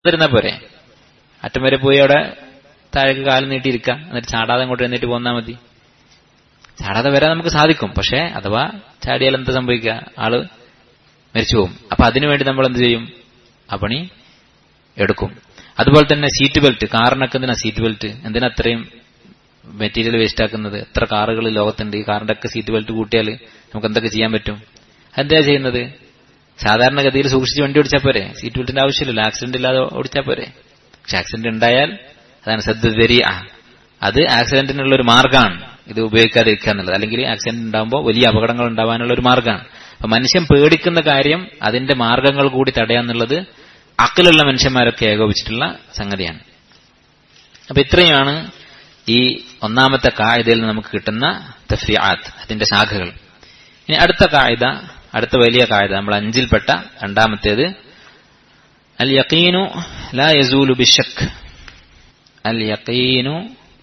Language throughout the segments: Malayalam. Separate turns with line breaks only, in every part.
ചാടാതിരുന്നാ പോരെ അറ്റം വരെ പോയി അവിടെ താഴേക്ക് കാലം നീട്ടിയിരിക്കുക എന്നിട്ട് ചാടാതെ അങ്ങോട്ട് എന്നിട്ട് പോന്നാൽ മതി ചാടാതെ വരാൻ നമുക്ക് സാധിക്കും പക്ഷേ അഥവാ ചാടിയാൽ എന്താ സംഭവിക്കുക ആള് മരിച്ചു പോകും അപ്പൊ അതിനുവേണ്ടി നമ്മൾ എന്ത് ചെയ്യും ആ പണി എടുക്കും അതുപോലെ തന്നെ സീറ്റ് ബെൽറ്റ് കാറിനൊക്കെ എന്തിനാ സീറ്റ് ബെൽറ്റ് എന്തിനാ അത്രയും മെറ്റീരിയൽ വേസ്റ്റ് ആക്കുന്നത് എത്ര കാറുകൾ ലോകത്തുണ്ട് ഈ കാറിന്റെ ഒക്കെ സീറ്റ് ബെൽറ്റ് കൂട്ടിയാൽ നമുക്ക് എന്തൊക്കെ ചെയ്യാൻ പറ്റും എന്താ ചെയ്യുന്നത് സാധാരണഗതിയിൽ സൂക്ഷിച്ച് വണ്ടി ഓടിച്ചാൽ പോരെ സീറ്റ് ബെൽറ്റിന്റെ ആവശ്യമില്ലല്ലോ ആക്സിഡന്റ് ഇല്ലാതെ ഓടിച്ചാൽ പോരെ പക്ഷെ ആക്സിഡന്റ് ഉണ്ടായാൽ അതാണ് സദ്ദരി അത് ആക്സിഡന്റിനുള്ള ഒരു മാർഗ്ഗമാണ് ഇത് ഉപയോഗിക്കാതിരിക്കുക എന്നുള്ളത് അല്ലെങ്കിൽ ആക്സിഡന്റ് ഉണ്ടാകുമ്പോൾ വലിയ അപകടങ്ങൾ ഉണ്ടാവാനുള്ള ഒരു മാർഗ്ഗമാണ് അപ്പൊ മനുഷ്യൻ പേടിക്കുന്ന കാര്യം അതിന്റെ മാർഗങ്ങൾ കൂടി തടയാന്നുള്ളത് അക്കലുള്ള മനുഷ്യന്മാരൊക്കെ ഏകോപിച്ചിട്ടുള്ള സംഗതിയാണ് അപ്പൊ ഇത്രയുമാണ് ഈ ഒന്നാമത്തെ കായികയിൽ നിന്ന് നമുക്ക് കിട്ടുന്ന തഫ്രിയാത്ത് അതിന്റെ ശാഖകൾ ഇനി അടുത്ത കായിക അടുത്ത വലിയ കായിക നമ്മൾ അഞ്ചിൽപ്പെട്ട രണ്ടാമത്തേത് അൽ യക്കീനു ലാ യസൂലു ബിഷക് അൽ യക്കീനു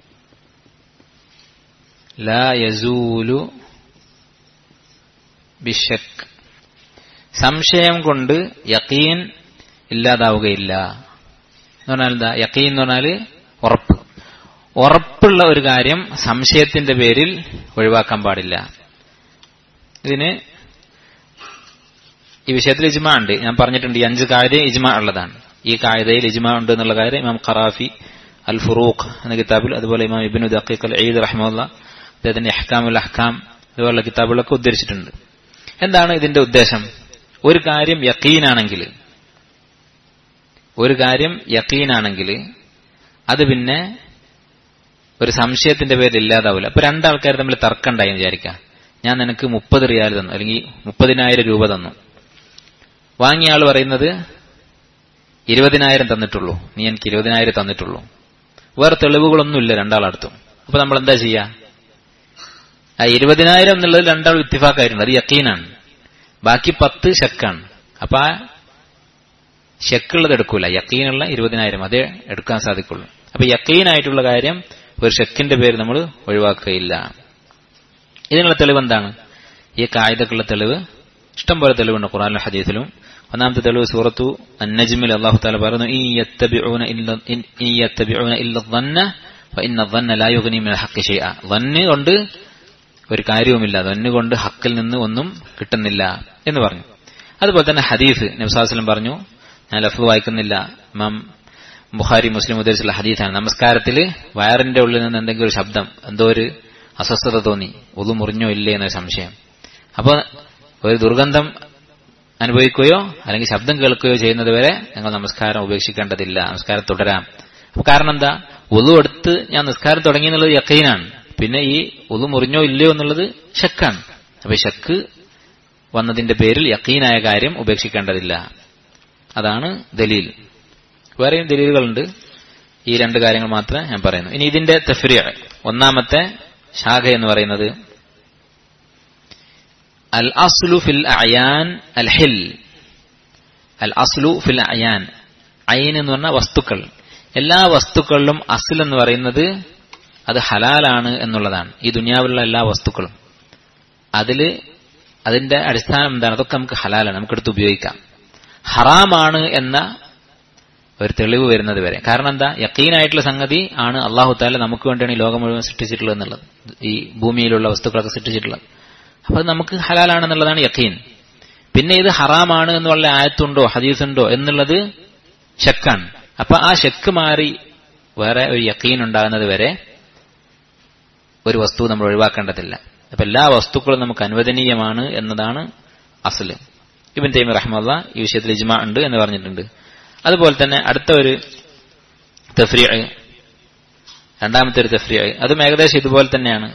ലാ യസൂലു ബിഷക് സംശയം കൊണ്ട് യക്കീൻ ഇല്ലാതാവുകയില്ല എന്ന് പറഞ്ഞാൽ എന്താ യക്കീൻ എന്ന് പറഞ്ഞാൽ ഉറപ്പ് ഉറപ്പുള്ള ഒരു കാര്യം സംശയത്തിന്റെ പേരിൽ ഒഴിവാക്കാൻ പാടില്ല ഇതിന് ഈ വിഷയത്തിൽ ഇജ്മ ഉണ്ട് ഞാൻ പറഞ്ഞിട്ടുണ്ട് ഈ അഞ്ച് കാര്യം ഇജ്മ ഉള്ളതാണ് ഈ കായതയിൽ ഇജ്മ ഉണ്ട് എന്നുള്ള കാര്യം ഇമാം ഖറാഫി അൽ ഫുറൂഖ് എന്ന കിതാബിൽ അതുപോലെ ഇമാം ഇബിനു ദഖീഖ് അൽ ഈദ് റഹ്മുല്ല അദ്ദേഹത്തിന്റെ അഹ്കാമുൽ അഹ്കാം ഇതുപോലുള്ള കിതാബുകളൊക്കെ ഉദ്ധരിച്ചിട്ടുണ്ട് എന്താണ് ഇതിന്റെ ഉദ്ദേശം ഒരു കാര്യം യക്കീനാണെങ്കിൽ ഒരു കാര്യം യക്കീനാണെങ്കിൽ അത് പിന്നെ ഒരു സംശയത്തിന്റെ പേരിൽ ഇല്ലാതാവില്ല അപ്പൊ രണ്ടാൾക്കാർ തമ്മിൽ തർക്കം ഉണ്ടായി വിചാരിക്കാം ഞാൻ നിനക്ക് മുപ്പത് റിയാൽ തന്നു അല്ലെങ്കിൽ മുപ്പതിനായിരം രൂപ തന്നു വാങ്ങിയ ആൾ പറയുന്നത് ഇരുപതിനായിരം തന്നിട്ടുള്ളൂ നീ എനിക്ക് ഇരുപതിനായിരം തന്നിട്ടുള്ളൂ വേറെ തെളിവുകളൊന്നുമില്ല രണ്ടാളടുത്തും അപ്പൊ നമ്മൾ എന്താ ചെയ്യാ ആ ഇരുപതിനായിരം എന്നുള്ളത് രണ്ടാൾ ഇത്തിഫാക്കായിട്ടുണ്ട് അത് യക്കീനാണ് ബാക്കി പത്ത് ഷക്കാണ് അപ്പൊ ആ ഷക്കുള്ളത് എടുക്കൂല യക്കീനുള്ള ഇരുപതിനായിരം അതേ എടുക്കാൻ സാധിക്കുള്ളൂ അപ്പൊ യക്കീനായിട്ടുള്ള കാര്യം ഒരു ഷെക്കിന്റെ പേര് നമ്മൾ ഒഴിവാക്കുകയില്ല ഇതിനുള്ള തെളിവ് എന്താണ് ഈ കായികക്കുള്ള തെളിവ് ഇഷ്ടംപോലെ തെളിവുണ്ട് ഖുറാനിലും ഹദീസിലും ഒന്നാമത്തെ തെളിവ് സൂറത്തു അന്നജ്മിൽ അള്ളാഹു താല പറയുന്നു ഈ യത്തബിഊന ഇല്ല ഈ യത്തബിഊന ഇല്ല ظن فإن الظن لا يغني من الحق شيئا ظن കൊണ്ട് ഒരു കാര്യവുമില്ല ظن കൊണ്ട് ഹക്കിൽ നിന്ന് ഒന്നും കിട്ടുന്നില്ല എന്ന് പറഞ്ഞു അതുപോലെ തന്നെ ഹദീസ് നബ്സാസ്ലം പറഞ്ഞു ഞാൻ ലഫ്ദ് വായിക്കുന്നില്ല ഇമാം ബുഖാരി മുസ്ലിം ഉദ്ധരിച്ചുള്ള ഹദീസാണ് നമസ്കാരത്തിൽ വയറിന്റെ ഉള്ളിൽ നിന്ന് എന്തെങ്കിലും ഒരു ശബ്ദം എന്തോ ഒരു അസ്വസ്ഥത തോന്നി ഒതു മുറിഞ്ഞോ ഇല്ലേ എന്നൊരു സംശയം അപ്പോൾ ഒരു ദുർഗന്ധം അനുഭവിക്കുകയോ അല്ലെങ്കിൽ ശബ്ദം കേൾക്കുകയോ ചെയ്യുന്നത് വരെ നിങ്ങൾ നമസ്കാരം ഉപേക്ഷിക്കേണ്ടതില്ല നമസ്കാരം തുടരാം അപ്പൊ കാരണം എന്താ ഒതു എടുത്ത് ഞാൻ നിസ്കാരം തുടങ്ങി എന്നുള്ളത് യക്കൈനാണ് പിന്നെ ഈ ഒതു മുറിഞ്ഞോ ഇല്ലയോ എന്നുള്ളത് ഷക്കാണ് അപ്പൊ ഷക്ക് വന്നതിന്റെ പേരിൽ യക്കീനായ കാര്യം ഉപേക്ഷിക്കേണ്ടതില്ല അതാണ് ദലീൽ വേറെയും ദലീലുകളുണ്ട് ഈ രണ്ട് കാര്യങ്ങൾ മാത്രമേ ഞാൻ പറയുന്നു ഇനി ഇതിന്റെ തഫ്രിയ ഒന്നാമത്തെ ശാഖ എന്ന് പറയുന്നത് അൽ അസ്ലു ഫിൽ അയാൻ അൽ ഹിൽ അൽ അസ്ലു ഫിൽ അയാൻ അയിൻ എന്ന് പറഞ്ഞ വസ്തുക്കൾ എല്ലാ വസ്തുക്കളിലും അസ്ൽ എന്ന് പറയുന്നത് അത് ഹലാലാണ് എന്നുള്ളതാണ് ഈ ദുനിയാവിലുള്ള എല്ലാ വസ്തുക്കളും അതില് അതിന്റെ അടിസ്ഥാനം എന്താണ് അതൊക്കെ നമുക്ക് ഹലാലാണ് നമുക്കെടുത്ത് ഉപയോഗിക്കാം ഹറാമാണ് എന്ന ഒരു തെളിവ് വരുന്നത് വരെ കാരണം എന്താ യക്കീനായിട്ടുള്ള സംഗതി ആണ് അള്ളാഹു താല നമുക്ക് വേണ്ടിയാണ് ഈ ലോകം മുഴുവൻ സൃഷ്ടിച്ചിട്ടുള്ളത് എന്നുള്ളത് ഈ ഭൂമിയിലുള്ള വസ്തുക്കളൊക്കെ സൃഷ്ടിച്ചിട്ടുള്ളത് അപ്പൊ നമുക്ക് ഹലാലാണെന്നുള്ളതാണ് യക്കീൻ പിന്നെ ഇത് ഹറാമാണ് എന്നുള്ള ആയത്തുണ്ടോ ഹദീസുണ്ടോ എന്നുള്ളത് ഷക്കാണ് അപ്പൊ ആ ഷക്ക് മാറി വേറെ ഒരു യക്കീൻ ഉണ്ടാകുന്നത് വരെ ഒരു വസ്തു നമ്മൾ ഒഴിവാക്കേണ്ടതില്ല അപ്പൊ എല്ലാ വസ്തുക്കളും നമുക്ക് അനുവദനീയമാണ് എന്നതാണ് അസല് ഇബൻ തൈമി റഹ്മല്ല ഈ വിഷയത്തിൽ ഇജ്മ ഉണ്ട് എന്ന് പറഞ്ഞിട്ടുണ്ട് അതുപോലെ തന്നെ അടുത്ത ഒരു തഫ്രിയ രണ്ടാമത്തെ ഒരു തഫ്രിയ അതും ഏകദേശം ഇതുപോലെ തന്നെയാണ്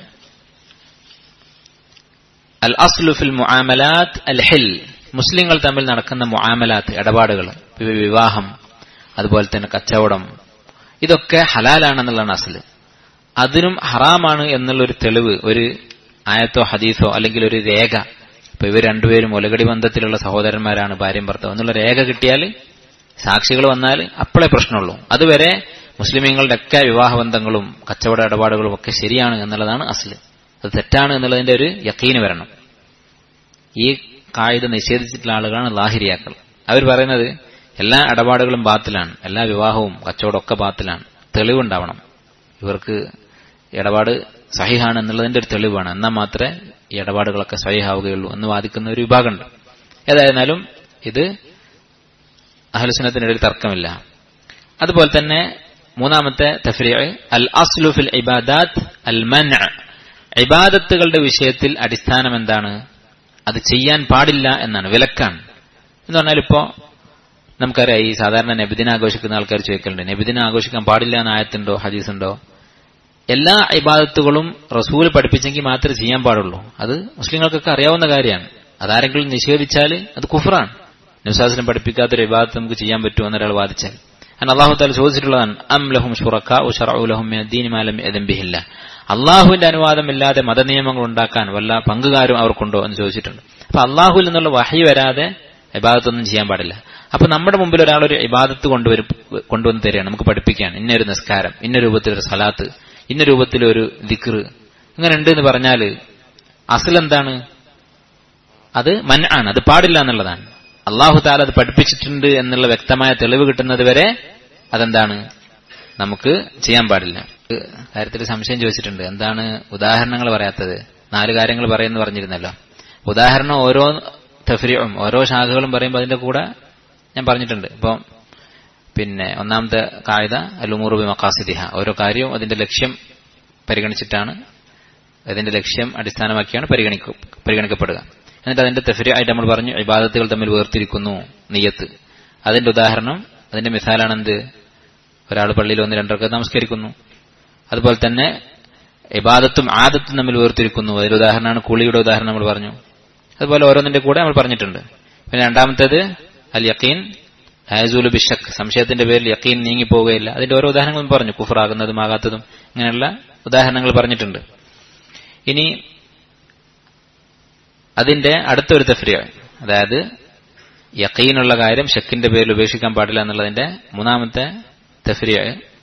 അൽ അസ്ലു ഫിൽ മുആമലാത്ത് അൽ ഹിൽ മുസ്ലിങ്ങൾ തമ്മിൽ നടക്കുന്ന മുആമലാത്ത് ഇടപാടുകൾ വിവാഹം അതുപോലെ തന്നെ കച്ചവടം ഇതൊക്കെ ഹലാലാണെന്നുള്ളതാണ് അസല് അതിനും ഹറാമാണ് എന്നുള്ളൊരു തെളിവ് ഒരു ആയത്തോ ഹദീസോ അല്ലെങ്കിൽ ഒരു രേഖ ഇപ്പൊ ഇവർ രണ്ടുപേരും ഒലകടി ബന്ധത്തിലുള്ള സഹോദരന്മാരാണ് ഭാര്യയും ഭർത്താവ് എന്നുള്ള രേഖ കിട്ടിയാൽ സാക്ഷികൾ വന്നാൽ അപ്പോഴേ പ്രശ്നമുള്ളൂ അതുവരെ മുസ്ലിമീങ്ങളുടെ ഒക്കെ വിവാഹബന്ധങ്ങളും കച്ചവട ഇടപാടുകളും ഒക്കെ ശരിയാണ് എന്നുള്ളതാണ് അസ്ല് അത് തെറ്റാണ് എന്നുള്ളതിന്റെ ഒരു യക്കീന് വരണം ഈ കായിക നിഷേധിച്ചിട്ടുള്ള ആളുകളാണ് ലാഹിരിയാക്കൾ അവർ പറയുന്നത് എല്ലാ ഇടപാടുകളും ബാത്തിലാണ് എല്ലാ വിവാഹവും കച്ചവടം ഒക്കെ ബാത്തിലാണ് തെളിവുണ്ടാവണം ഇവർക്ക് ഇടപാട് സഹിഹാണ് എന്നുള്ളതിന്റെ ഒരു തെളിവാണ് എന്നാൽ മാത്രമേ ഈ ഇടപാടുകളൊക്കെ സഹിഹാവുകയുള്ളൂ എന്ന് വാദിക്കുന്ന ഒരു വിഭാഗമുണ്ട് ഏതായിരുന്നാലും ഇത് അഹലുസുനത്തിനിടയിൽ തർക്കമില്ല അതുപോലെ തന്നെ മൂന്നാമത്തെ തഫ്രീ അൽ അസ്ലു ഫിൽ ഇബാദാത്ത് അൽ മൻ ഇബാദത്തുകളുടെ വിഷയത്തിൽ അടിസ്ഥാനം എന്താണ് അത് ചെയ്യാൻ പാടില്ല എന്നാണ് വിലക്കാണ് എന്ന് പറഞ്ഞാൽ ഇപ്പോ നമുക്കറിയാം ഈ സാധാരണ നബിദിന ആഘോഷിക്കുന്ന ആൾക്കാർ ചോദിക്കലുണ്ട് നബിദിന ആഘോഷിക്കാൻ പാടില്ല എന്ന ആയത്തുണ്ടോ ഹദീസുണ്ടോ എല്ലാ ഇബാദത്തുകളും റസൂൽ പഠിപ്പിച്ചെങ്കിൽ മാത്രമേ ചെയ്യാൻ പാടുള്ളൂ അത് മുസ്ലിങ്ങൾക്കൊക്കെ അറിയാവുന്ന കാര്യമാണ് അതാരെങ്കിലും നിഷേധിച്ചാൽ അത് കുഫറാണ് നബ്സാസിനും പഠിപ്പിക്കാത്തൊരു ഇബാദത്ത് നമുക്ക് ചെയ്യാൻ പറ്റുമോ എന്നൊരാൾ വാദിച്ചാൽ കാരണം അള്ളാഹു താല ചോദിച്ചിട്ടുള്ളതാണ് അം ലഹും ഷുറഖുലഹും ദീനിമാലം എദംബിഹില്ല അള്ളാഹുവിന്റെ അനുവാദമില്ലാതെ മതനിയമങ്ങൾ ഉണ്ടാക്കാൻ വല്ല പങ്കുകാരും അവർക്കുണ്ടോ എന്ന് ചോദിച്ചിട്ടുണ്ട് അപ്പൊ അള്ളാഹുവിൽ നിന്നുള്ള വഹി വരാതെ ഇബാദത്തൊന്നും ചെയ്യാൻ പാടില്ല അപ്പൊ നമ്മുടെ മുമ്പിൽ ഒരാൾ ഒരു ഇബാദത്ത് കൊണ്ടുവരും കൊണ്ടുവന്ന് തരികയാണ് നമുക്ക് പഠിപ്പിക്കുകയാണ് ഇന്നൊരു നിസ്കാരം ഇന്ന രൂപത്തിലൊരു സലാത്ത് ഇന്ന രൂപത്തിലൊരു ദിക്ർ ഇങ്ങനെ ഉണ്ട് എന്ന് പറഞ്ഞാല് അസലെന്താണ് അത് മൻ ആണ് അത് പാടില്ല എന്നുള്ളതാണ് അള്ളാഹു താല അത് പഠിപ്പിച്ചിട്ടുണ്ട് എന്നുള്ള വ്യക്തമായ തെളിവ് കിട്ടുന്നത് വരെ അതെന്താണ് നമുക്ക് ചെയ്യാൻ പാടില്ല കാര്യത്തിൽ സംശയം ചോദിച്ചിട്ടുണ്ട് എന്താണ് ഉദാഹരണങ്ങൾ പറയാത്തത് നാല് കാര്യങ്ങൾ പറയുന്നു പറഞ്ഞിരുന്നല്ലോ ഉദാഹരണം ഓരോ തഫരിയും ഓരോ ശാഖകളും പറയുമ്പോൾ അതിന്റെ കൂടെ ഞാൻ പറഞ്ഞിട്ടുണ്ട് ഇപ്പം പിന്നെ ഒന്നാമത്തെ കായിക അലുമൂറുബി മക്കാസിദിഹ ഓരോ കാര്യവും അതിന്റെ ലക്ഷ്യം പരിഗണിച്ചിട്ടാണ് അതിന്റെ ലക്ഷ്യം അടിസ്ഥാനമാക്കിയാണ് പരിഗണിക്ക പരിഗണിക്കപ്പെടുക എന്നിട്ട് അതിന്റെ തെഫരി ആയിട്ട് നമ്മൾ പറഞ്ഞു ഇബാദത്തുകൾ തമ്മിൽ വേർതിരിക്കുന്നു നെയ്യത്ത് അതിന്റെ ഉദാഹരണം അതിന്റെ മിസാലാണ് എന്ത് ഒരാൾ പള്ളിയിൽ ഒന്ന് രണ്ടൊക്കെ നമസ്കരിക്കുന്നു അതുപോലെ തന്നെ ഇബാദത്തും ആദത്തും തമ്മിൽ വേർതിരിക്കുന്നു അതിൽ ഉദാഹരണമാണ് കുളിയുടെ ഉദാഹരണം നമ്മൾ പറഞ്ഞു അതുപോലെ ഓരോന്നിന്റെ കൂടെ നമ്മൾ പറഞ്ഞിട്ടുണ്ട് പിന്നെ രണ്ടാമത്തേത് അൽ യക്കീൻ ഹയസൂൽ ബിഷക് സംശയത്തിന്റെ പേരിൽ യക്കീൻ നീങ്ങിപ്പോവുകയില്ല അതിന്റെ ഓരോ ഉദാഹരണങ്ങളും പറഞ്ഞു കുഫറാകുന്നതും ആകാത്തതും ഇങ്ങനെയുള്ള ഉദാഹരണങ്ങൾ പറഞ്ഞിട്ടുണ്ട് ഇനി അതിന്റെ അടുത്തൊരു തഫ്രിയ അതായത് യക്കീനുള്ള കാര്യം ഷക്കിന്റെ പേരിൽ ഉപേക്ഷിക്കാൻ പാടില്ല എന്നുള്ളതിന്റെ മൂന്നാമത്തെ തഫ്രിയ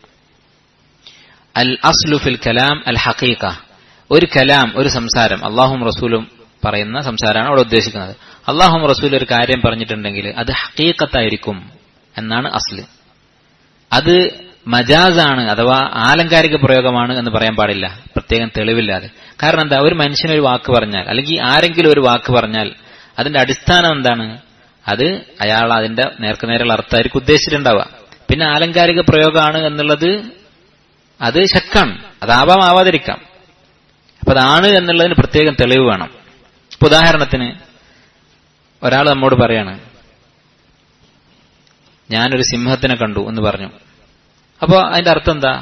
അൽ അസ്ലു ഫിൽ കലാം അൽ ഹഖീഖ ഒരു കലാം ഒരു സംസാരം അള്ളാഹും റസൂലും പറയുന്ന സംസാരമാണ് അവിടെ ഉദ്ദേശിക്കുന്നത് അള്ളാഹും റസൂൽ ഒരു കാര്യം പറഞ്ഞിട്ടുണ്ടെങ്കിൽ അത് ഹക്കീക്കത്തായിരിക്കും എന്നാണ് അസ്ല് അത് മജാസാണ് അഥവാ ആലങ്കാരിക പ്രയോഗമാണ് എന്ന് പറയാൻ പാടില്ല പ്രത്യേകം തെളിവില്ലാതെ കാരണം എന്താ ഒരു മനുഷ്യൻ ഒരു വാക്ക് പറഞ്ഞാൽ അല്ലെങ്കിൽ ആരെങ്കിലും ഒരു വാക്ക് പറഞ്ഞാൽ അതിന്റെ അടിസ്ഥാനം എന്താണ് അത് അയാൾ അതിന്റെ നേർക്കുനേരെയുള്ള അർത്ഥമായിരിക്കും ഉദ്ദേശിച്ചിട്ടുണ്ടാവുക പിന്നെ ആലങ്കാരിക പ്രയോഗമാണ് എന്നുള്ളത് അത് ശക്കാണ് അതാവാം ആവാതിരിക്കാം അപ്പൊ അതാണ് എന്നുള്ളതിന് പ്രത്യേകം തെളിവ് വേണം ഇപ്പൊ ഉദാഹരണത്തിന് ഒരാൾ നമ്മോട് പറയാണ് ഞാനൊരു സിംഹത്തിനെ കണ്ടു എന്ന് പറഞ്ഞു അപ്പോ അതിന്റെ അർത്ഥം എന്താ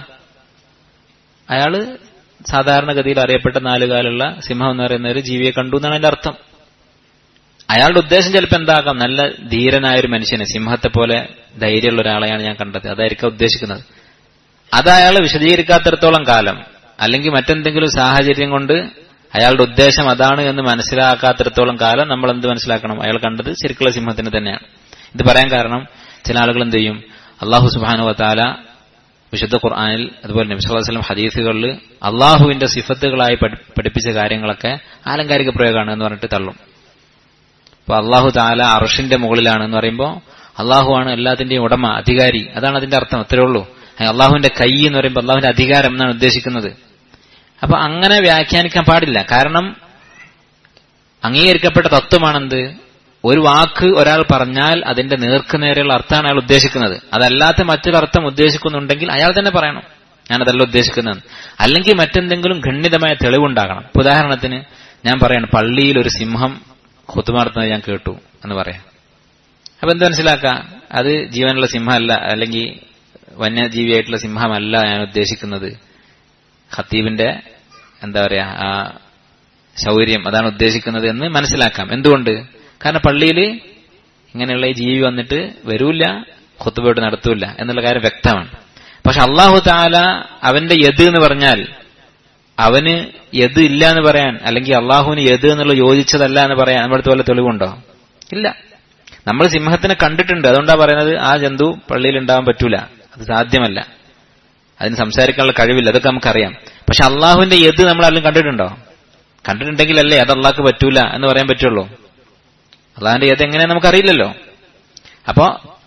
അയാള് സാധാരണഗതിയിൽ അറിയപ്പെട്ട നാലുകാലുള്ള സിംഹം എന്ന് പറയുന്ന ഒരു ജീവിയെ കണ്ടു എന്നാണ് അതിന്റെ അർത്ഥം അയാളുടെ ഉദ്ദേശം ചിലപ്പോൾ എന്താകാം നല്ല ധീരനായ ഒരു മനുഷ്യനെ സിംഹത്തെ പോലെ ധൈര്യമുള്ള ഒരാളെയാണ് ഞാൻ കണ്ടത് അതായിരിക്കാം ഉദ്ദേശിക്കുന്നത് അത് അയാൾ വിശദീകരിക്കാത്തിടത്തോളം കാലം അല്ലെങ്കിൽ മറ്റെന്തെങ്കിലും സാഹചര്യം കൊണ്ട് അയാളുടെ ഉദ്ദേശം അതാണ് എന്ന് മനസ്സിലാക്കാത്തിടത്തോളം കാലം നമ്മൾ എന്ത് മനസ്സിലാക്കണം അയാൾ കണ്ടത് ശരിക്കുള്ള സിംഹത്തിന് തന്നെയാണ് ഇത് പറയാൻ കാരണം ചില ആളുകൾ എന്ത് ചെയ്യും അള്ളാഹു സുബാനു വത്താല വിശുദ്ധ ഖുർആാനിൽ അതുപോലെ നബി സല്ലല്ലാഹു അലൈഹി വസല്ലം ഹദീസുകളിൽ അള്ളാഹുവിന്റെ സിഫത്തുകളായി പഠിപ്പിച്ച കാര്യങ്ങളൊക്കെ ആലങ്കാരിക പ്രയോഗമാണ് എന്ന് പറഞ്ഞിട്ട് തള്ളും അപ്പൊ അള്ളാഹു താല അർഷിന്റെ മുകളിലാണ് എന്ന് പറയുമ്പോൾ അള്ളാഹു ആണ് എല്ലാത്തിന്റെയും ഉടമ അധികാരി അതാണ് അതിന്റെ അർത്ഥം അത്രേ ഉള്ളൂ അള്ളാഹുവിന്റെ കൈ എന്ന് പറയുമ്പോൾ അള്ളാഹുവിന്റെ അധികാരം എന്നാണ് ഉദ്ദേശിക്കുന്നത് അപ്പൊ അങ്ങനെ വ്യാഖ്യാനിക്കാൻ പാടില്ല കാരണം അംഗീകരിക്കപ്പെട്ട തത്വമാണെന്ത് ഒരു വാക്ക് ഒരാൾ പറഞ്ഞാൽ അതിന്റെ നേർക്കുനേരെയുള്ള അർത്ഥമാണ് അയാൾ ഉദ്ദേശിക്കുന്നത് അതല്ലാത്ത മറ്റൊരർത്ഥം ഉദ്ദേശിക്കുന്നുണ്ടെങ്കിൽ അയാൾ തന്നെ പറയണം ഞാനതല്ല ഉദ്ദേശിക്കുന്നത് അല്ലെങ്കിൽ മറ്റെന്തെങ്കിലും ഖണ്ഡിതമായ തെളിവുണ്ടാകണം ഇപ്പൊ ഉദാഹരണത്തിന് ഞാൻ പറയണം പള്ളിയിൽ ഒരു സിംഹം ഹുത്തുമാർത്തുന്നത് ഞാൻ കേട്ടു എന്ന് പറയാം അപ്പൊ എന്ത് മനസ്സിലാക്കുക അത് ജീവനുള്ള സിംഹമല്ല അല്ലെങ്കിൽ വന്യജീവിയായിട്ടുള്ള സിംഹമല്ല ഞാൻ ഉദ്ദേശിക്കുന്നത് ഖത്തീബിന്റെ എന്താ പറയാ ആ ശൗര്യം അതാണ് ഉദ്ദേശിക്കുന്നത് എന്ന് മനസ്സിലാക്കാം എന്തുകൊണ്ട് കാരണം പള്ളിയിൽ ഇങ്ങനെയുള്ള ഈ ജീവി വന്നിട്ട് വരൂല ഖുത്തുബോട്ട് നടത്തൂല എന്നുള്ള കാര്യം വ്യക്തമാണ് പക്ഷെ അള്ളാഹു താല അവന്റെ യദ് എന്ന് പറഞ്ഞാൽ അവന് യദ് ഇല്ല എന്ന് പറയാൻ അല്ലെങ്കിൽ അള്ളാഹുവിന് യദ് എന്നുള്ള യോജിച്ചതല്ല എന്ന് പറയാൻ നമ്മുടെ വല്ല തെളിവുണ്ടോ ഇല്ല നമ്മൾ സിംഹത്തിനെ കണ്ടിട്ടുണ്ട് അതുകൊണ്ടാ പറയുന്നത് ആ ജന്തു പള്ളിയിൽ ഉണ്ടാവാൻ പറ്റൂല അത് സാധ്യമല്ല അതിന് സംസാരിക്കാനുള്ള കഴിവില്ല അതൊക്കെ നമുക്കറിയാം പക്ഷെ അള്ളാഹുവിന്റെ യദ് നമ്മൾ ആരെങ്കിലും കണ്ടിട്ടുണ്ടോ കണ്ടിട്ടുണ്ടെങ്കിലല്ലേ അത് അള്ളാഹ്ക്ക് പറ്റൂല എന്ന് പറയാൻ പറ്റുള്ളൂ അള്ളാഹിന്റെ യദ് എങ്ങനെയാ നമുക്കറിയില്ലല്ലോ അപ്പോ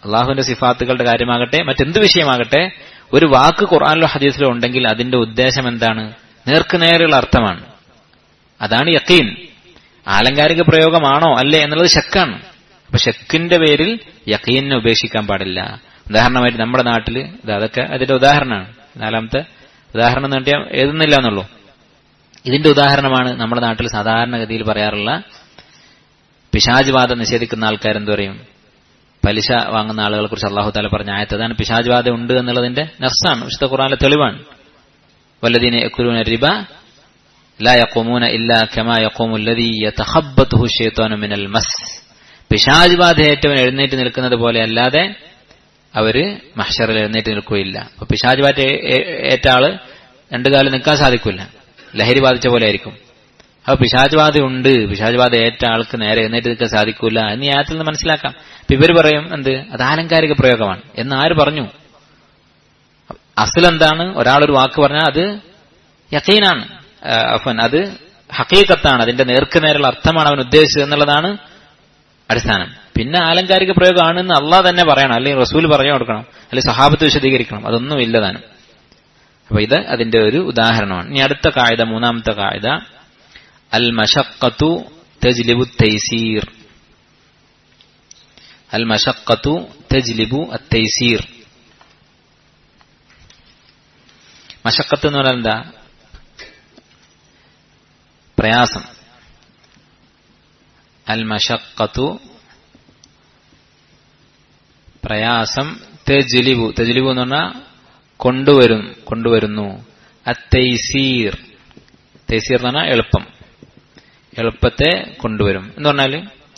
അള്ളാഹുവിന്റെ സിഫാത്തുകളുടെ കാര്യമാകട്ടെ മറ്റെന്ത് വിഷയമാകട്ടെ ഒരു വാക്ക് ഖുർആാനിലോ ഹദീസിലോ ഉണ്ടെങ്കിൽ അതിന്റെ ഉദ്ദേശം എന്താണ് നേർക്കുനേരെയുള്ള അർത്ഥമാണ് അതാണ് യക്കീൻ ആലങ്കാരിക പ്രയോഗമാണോ അല്ലേ എന്നുള്ളത് ശക്കാണ് അപ്പൊ ഷക്കിന്റെ പേരിൽ യക്കീനെ ഉപേക്ഷിക്കാൻ പാടില്ല ഉദാഹരണമായിട്ട് നമ്മുടെ നാട്ടിൽ ഇത് അതൊക്കെ അതിന്റെ ഉദാഹരണമാണ് നാലാമത്തെ ഉദാഹരണം എന്ന് പറഞ്ഞാൽ എഴുതുന്നില്ല എന്നുള്ളൂ ഇതിന്റെ ഉദാഹരണമാണ് നമ്മുടെ നാട്ടിൽ സാധാരണഗതിയിൽ പറയാറുള്ള പിശാജ് നിഷേധിക്കുന്ന ആൾക്കാർ എന്ത് പറയും പലിശ വാങ്ങുന്ന ആളുകളെ കുറിച്ച് അള്ളാഹു താല പറഞ്ഞ ആയത്ത് അതാണ് പിശാജ് ഉണ്ട് എന്നുള്ളതിന്റെ നർസാണ് വിശുദ്ധ ഖുറാനിലെ തെളിവാണ് വല്ലദീന യക്കുലൂന റിബ لا يقومون إلا كما يقوم الذي يتخبطه الشيطان من المس പിശാജ് ബാധയേറ്റവൻ എഴുന്നേറ്റ് നിൽക്കുന്നത് പോലെ അല്ലാതെ അവര് മഹ്ഷറിൽ എഴുന്നേറ്റ് നിൽക്കുകയില്ല അപ്പൊ പിശാജ് ബാധ ഏറ്റ ആള് രണ്ടു കാലം നിൽക്കാൻ സാധിക്കില്ല ലഹരി ബാധിച്ച പോലെ ആയിരിക്കും അപ്പൊ പിശാജ് ബാധ ഉണ്ട് പിശാജ് ബാധ ഏറ്റ ആൾക്ക് നേരെ എഴുന്നേറ്റ് നിൽക്കാൻ സാധിക്കില്ല എന്ന് ഈ ആയത്തിൽ നിന്ന് മനസ്സിലാക്കാം അപ്പൊ ഇവര് പറയും എന്ത് അത് ആലങ്കാരിക പ്രയോഗമാണ് എന്ന് ആര് പറഞ്ഞു അസലെന്താണ് ഒരാളൊരു വാക്ക് പറഞ്ഞാൽ അത് യക്കീനാണ് അഫൻ അത് ഹക്കീക്കത്താണ് അതിന്റെ നേർക്കുനേരുള്ള അർത്ഥമാണ് അവൻ ഉദ്ദേശിച്ചത് എന്നുള്ളതാണ് അടിസ്ഥാനം പിന്നെ ആലങ്കാരിക പ്രയോഗമാണെന്ന് അള്ളാഹ് തന്നെ പറയണം അല്ലെങ്കിൽ റസൂൽ പറഞ്ഞു കൊടുക്കണം അല്ലെങ്കിൽ സഹാബത്ത് വിശദീകരിക്കണം അതൊന്നും ഇല്ലതാനും അപ്പൊ ഇത് അതിന്റെ ഒരു ഉദാഹരണമാണ് ഇനി അടുത്ത കായിക മൂന്നാമത്തെ കായിക അൽ മഷക്കത്തു തജ്ലിബു തൈസീർ അൽ മഷക്കത്തു തജ്ലിബു അത്തൈസീർ മഷക്കത്ത് എന്ന് പറഞ്ഞാൽ എന്താ പ്രയാസം അൽ മഷക്കത്തു പ്രയാസം തെജ്ലിബു തെജ്ലിബു എന്ന് പറഞ്ഞാൽ കൊണ്ടുവരും കൊണ്ടുവരുന്നു അത്തൈസീർ തൈസീർ എന്ന് പറഞ്ഞാൽ എളുപ്പം എളുപ്പത്തെ കൊണ്ടുവരും എന്ന് പറഞ്ഞാൽ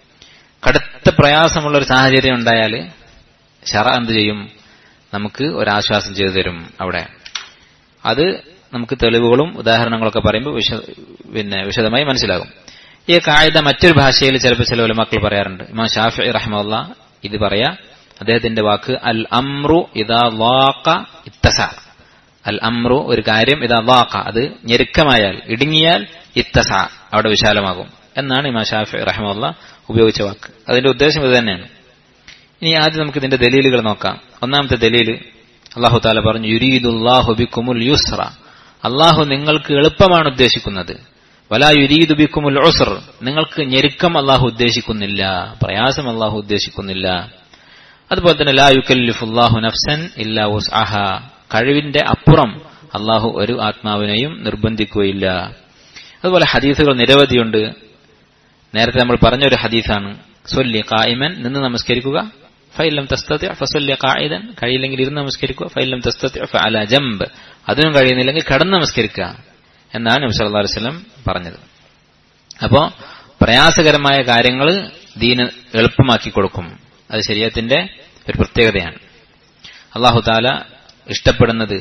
കടുത്ത പ്രയാസമുള്ള ഒരു സാഹചര്യം ഉണ്ടായാൽ ഷറ എന്ത് ചെയ്യും നമുക്ക് ഒരാശ്വാസം ചെയ്തു തരും അവിടെ അത് നമുക്ക് തെളിവുകളും ഉദാഹരണങ്ങളൊക്കെ പറയുമ്പോൾ വിശ പിന്നെ വിശദമായി മനസ്സിലാകും ഈ കായിക മറ്റൊരു ഭാഷയിൽ ചിലപ്പോൾ ചില ഉലമാക്കൾ പറയാറുണ്ട് ഇമാം ഷാഫി റഹ്മുള്ള ഇത് പറയാ അദ്ദേഹത്തിന്റെ വാക്ക് അൽ അമ്രു ഇതാ വാക്ക ഇത്തസ അൽ അമ്രു ഒരു കാര്യം ഇതാ വാക്ക അത് ഞെരുക്കമായാൽ ഇടുങ്ങിയാൽ ഇത്തസ അവിടെ വിശാലമാകും എന്നാണ് ഇമാം ഷാഫി റഹ്മുള്ള ഉപയോഗിച്ച വാക്ക് അതിന്റെ ഉദ്ദേശം ഇത് തന്നെയാണ് ഇനി ആദ്യം നമുക്ക് ഇതിന്റെ ദലീലുകൾ നോക്കാം ഒന്നാമത്തെ ദലീല് അള്ളാഹു താല പറഞ്ഞു യുരീദുല്ലാഹു ബിക്കുമുൽ യുസ്ര അള്ളാഹു നിങ്ങൾക്ക് എളുപ്പമാണ് ഉദ്ദേശിക്കുന്നത് വലാ യുരീദു ബിക്കുമുൽ ഉസ്ർ നിങ്ങൾക്ക് ഞെരുക്കം അള്ളാഹു ഉദ്ദേശിക്കുന്നില്ല പ്രയാസം അള്ളാഹു ഉദ്ദേശിക്കുന്നില്ല അതുപോലെ തന്നെ ലാ യുക്കല്ലിഫുല്ലാഹു നഫ്സൻ ഇല്ലാ ഉസ്അഹ കഴിവിന്റെ അപ്പുറം അള്ളാഹു ഒരു ആത്മാവിനെയും നിർബന്ധിക്കുകയില്ല അതുപോലെ ഹദീസുകൾ നിരവധിയുണ്ട് നേരത്തെ നമ്മൾ പറഞ്ഞൊരു ഹദീസാണ് സൊല്ലി കായിമൻ നിന്ന് നമസ്കരിക്കുക ഫൈലം തസ്തത്തി ഫസൊല്ലിയ കായിദൻ കഴിയില്ലെങ്കിൽ ഇരുന്ന് നമസ്കരിക്കുക ഫൈലം തസ്തത്തി അല ജംബ് അതിനും കഴിയുന്നില്ലെങ്കിൽ കടന്ന് നമസ്കരിക്കുക എന്നാണ് നബി സല്ലല്ലാഹു അലൈഹി വസല്ലം പറഞ്ഞത് അപ്പോ പ്രയാസകരമായ കാര്യങ്ങൾ ദീന് എളുപ്പമാക്കി കൊടുക്കും അത് ശരീരത്തിന്റെ ഒരു പ്രത്യേകതയാണ് അള്ളാഹു താല ഇഷ്ടപ്പെടുന്നത്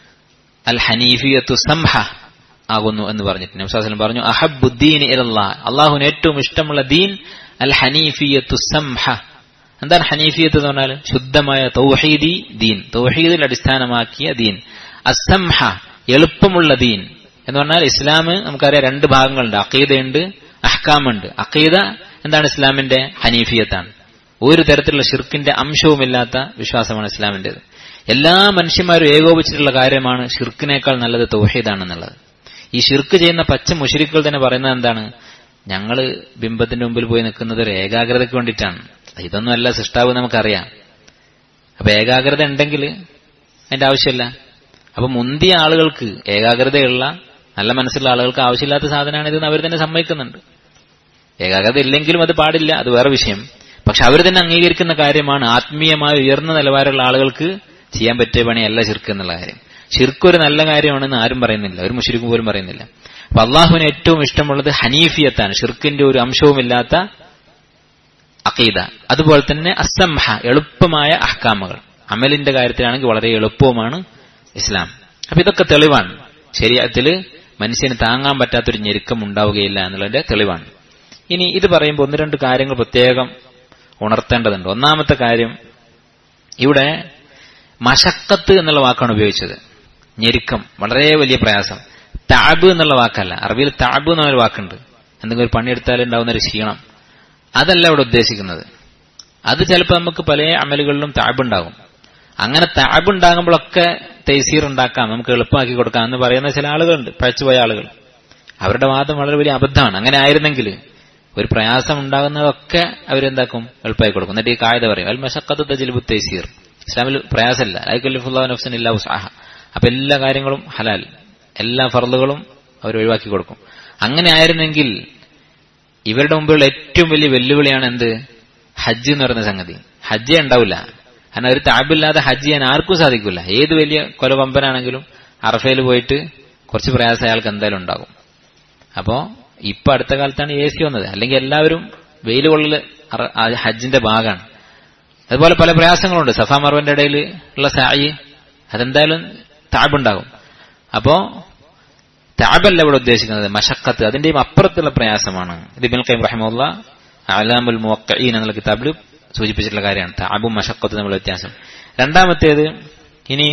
അൽ ഹനീഫിയത്തു സംഹ ആകുന്നു എന്ന് പറഞ്ഞിട്ട് നബ്സാസ്ലം പറഞ്ഞു അഹബുദ്ദീൻ ഇലല്ലാ അള്ളാഹുവിന് ഏറ്റവും ഇഷ്ടമുള്ള ദീൻ അൽ ഹനീഫിയത്തു സംഹ എന്താണ് ഹനീഫിയത്ത് എന്ന് പറഞ്ഞാൽ ശുദ്ധമായ തൗഹീദി ദീൻ തൗഹീദിൽ അടിസ്ഥാനമാക്കിയ ദീൻ അസംഹ എളുപ്പമുള്ള ദീൻ എന്ന് പറഞ്ഞാൽ ഇസ്ലാം നമുക്കറിയാം രണ്ട് ഭാഗങ്ങളുണ്ട് അക്കീദയുണ്ട് അഹ്കാമുണ്ട് അക്കീദ എന്താണ് ഇസ്ലാമിന്റെ ഹനീഫിയത്താണ് ഒരു തരത്തിലുള്ള ഷിർക്കിന്റെ അംശവുമില്ലാത്ത വിശ്വാസമാണ് ഇസ്ലാമിന്റേത് എല്ലാ മനുഷ്യന്മാരും ഏകോപിച്ചിട്ടുള്ള കാര്യമാണ് ഷിർക്കിനേക്കാൾ നല്ലത് തൗഹീദാണെന്നുള്ളത് ഈ ഷിർക്ക് ചെയ്യുന്ന പച്ച മുഷരിക്കുകൾ തന്നെ പറയുന്നത് എന്താണ് ഞങ്ങൾ ബിംബത്തിന്റെ മുമ്പിൽ പോയി നിൽക്കുന്നത് ഒരു ഏകാഗ്രതയ്ക്ക് വേണ്ടിയിട്ടാണ് ഇതൊന്നും അല്ല സൃഷ്ടാവ് നമുക്കറിയാം അപ്പൊ ഏകാഗ്രത ഉണ്ടെങ്കിൽ അതിന്റെ ആവശ്യമില്ല അപ്പൊ മുന്തിയ ആളുകൾക്ക് ഏകാഗ്രതയുള്ള നല്ല മനസ്സുള്ള ആളുകൾക്ക് ആവശ്യമില്ലാത്ത സാധനമാണ് ഇതെന്ന് അവർ തന്നെ സമ്മതിക്കുന്നുണ്ട് ഏകാഗ്രത ഇല്ലെങ്കിലും അത് പാടില്ല അത് വേറെ വിഷയം പക്ഷെ അവർ തന്നെ അംഗീകരിക്കുന്ന കാര്യമാണ് ആത്മീയമായ ഉയർന്ന നിലവാരമുള്ള ആളുകൾക്ക് ചെയ്യാൻ പറ്റിയ പണിയല്ല ശിർക്ക് എന്നുള്ള കാര്യം ശിർക്ക് ഒരു നല്ല കാര്യമാണെന്ന് ആരും പറയുന്നില്ല ഒരു മുഷരിക്കും പോലും പറയുന്നില്ല അപ്പൊ അള്ളാഹുവിന് ഏറ്റവും ഇഷ്ടമുള്ളത് ഹനീഫിയത്താണ് ഷിർക്കിന്റെ ഒരു അംശവുമില്ലാത്ത അക്കീദ അതുപോലെ തന്നെ അസംഹ എളുപ്പമായ അഹ്കാമുകൾ അമലിന്റെ കാര്യത്തിലാണെങ്കിൽ വളരെ എളുപ്പവുമാണ് ഇസ്ലാം അപ്പൊ ഇതൊക്കെ തെളിവാണ് ശരീരത്തിൽ മനുഷ്യന് താങ്ങാൻ പറ്റാത്തൊരു ഞെരുക്കം ഉണ്ടാവുകയില്ല എന്നുള്ളതിന്റെ തെളിവാണ് ഇനി ഇത് പറയുമ്പോൾ ഒന്ന് രണ്ട് കാര്യങ്ങൾ പ്രത്യേകം ഉണർത്തേണ്ടതുണ്ട് ഒന്നാമത്തെ കാര്യം ഇവിടെ മഷക്കത്ത് എന്നുള്ള വാക്കാണ് ഉപയോഗിച്ചത് ഞെരുക്കം വളരെ വലിയ പ്രയാസം താബ് എന്നുള്ള വാക്കല്ല അറബിയിൽ താബ് എന്നൊരു വാക്കുണ്ട് എന്തെങ്കിലും ഒരു പണിയെടുത്താൽ ഉണ്ടാവുന്ന ഒരു ക്ഷീണം അതല്ല ഇവിടെ ഉദ്ദേശിക്കുന്നത് അത് ചിലപ്പോൾ നമുക്ക് പല അമലുകളിലും താബുണ്ടാകും അങ്ങനെ താബുണ്ടാകുമ്പോഴൊക്കെ തൈസീർ ഉണ്ടാക്കാം നമുക്ക് എളുപ്പമാക്കി കൊടുക്കാം എന്ന് പറയുന്ന ചില ആളുകളുണ്ട് പഴച്ചുപോയ ആളുകൾ അവരുടെ വാദം വളരെ വലിയ അബദ്ധമാണ് അങ്ങനെ ആയിരുന്നെങ്കിൽ ഒരു പ്രയാസം ഉണ്ടാകുന്നതൊക്കെ അവരെന്താക്കും എളുപ്പമായി കൊടുക്കും എന്നിട്ട് ഈ കായത പറയും അൽ മഷക്കത്ത് തജിൽബു തൈസീർ ഇസ്ലാമിൽ പ്രയാസമില്ല നഫ്സൻ ഇല്ല ഉസാഹ അപ്പൊ എല്ലാ കാര്യങ്ങളും ഹലാൽ എല്ലാ ഫർദുകളും അവർ ഒഴിവാക്കി കൊടുക്കും അങ്ങനെ ആയിരുന്നെങ്കിൽ ഇവരുടെ മുമ്പിലുള്ള ഏറ്റവും വലിയ വെല്ലുവിളിയാണ് എന്ത് ഹജ്ജ് എന്ന് പറയുന്ന സംഗതി ഹജ്ജേ ഉണ്ടാവില്ല കാരണം ഒരു താബില്ലാതെ ഹജ്ജ് ചെയ്യാൻ ആർക്കും സാധിക്കില്ല ഏത് വലിയ കൊലപമ്പനാണെങ്കിലും അറഫയിൽ പോയിട്ട് കുറച്ച് പ്രയാസം അയാൾക്ക് എന്തായാലും ഉണ്ടാകും അപ്പോ ഇപ്പൊ അടുത്ത കാലത്താണ് എ സി വന്നത് അല്ലെങ്കിൽ എല്ലാവരും വെയിൽ കൊള്ളല് ഹജ്ജിന്റെ ഭാഗമാണ് അതുപോലെ പല പ്രയാസങ്ങളുണ്ട് സഫാ മർവന്റെ ഇടയിൽ ഉള്ള സായി അതെന്തായാലും താബുണ്ടാകും അപ്പോ താബല്ല ഇവിടെ ഉദ്ദേശിക്കുന്നത് മഷക്കത്ത് അതിന്റെയും അപ്പുറത്തുള്ള പ്രയാസമാണ് ഇത് ഇബിൻ കൈം റഹമുല്ല അലാമുൽ മുവക്കീൻ എന്നുള്ള കിതാബിൽ സൂചിപ്പിച്ചിട്ടുള്ള കാര്യമാണ് താബും മഷക്കത്തും തമ്മിലുള്ള വ്യത്യാസം രണ്ടാമത്തേത് ഇനി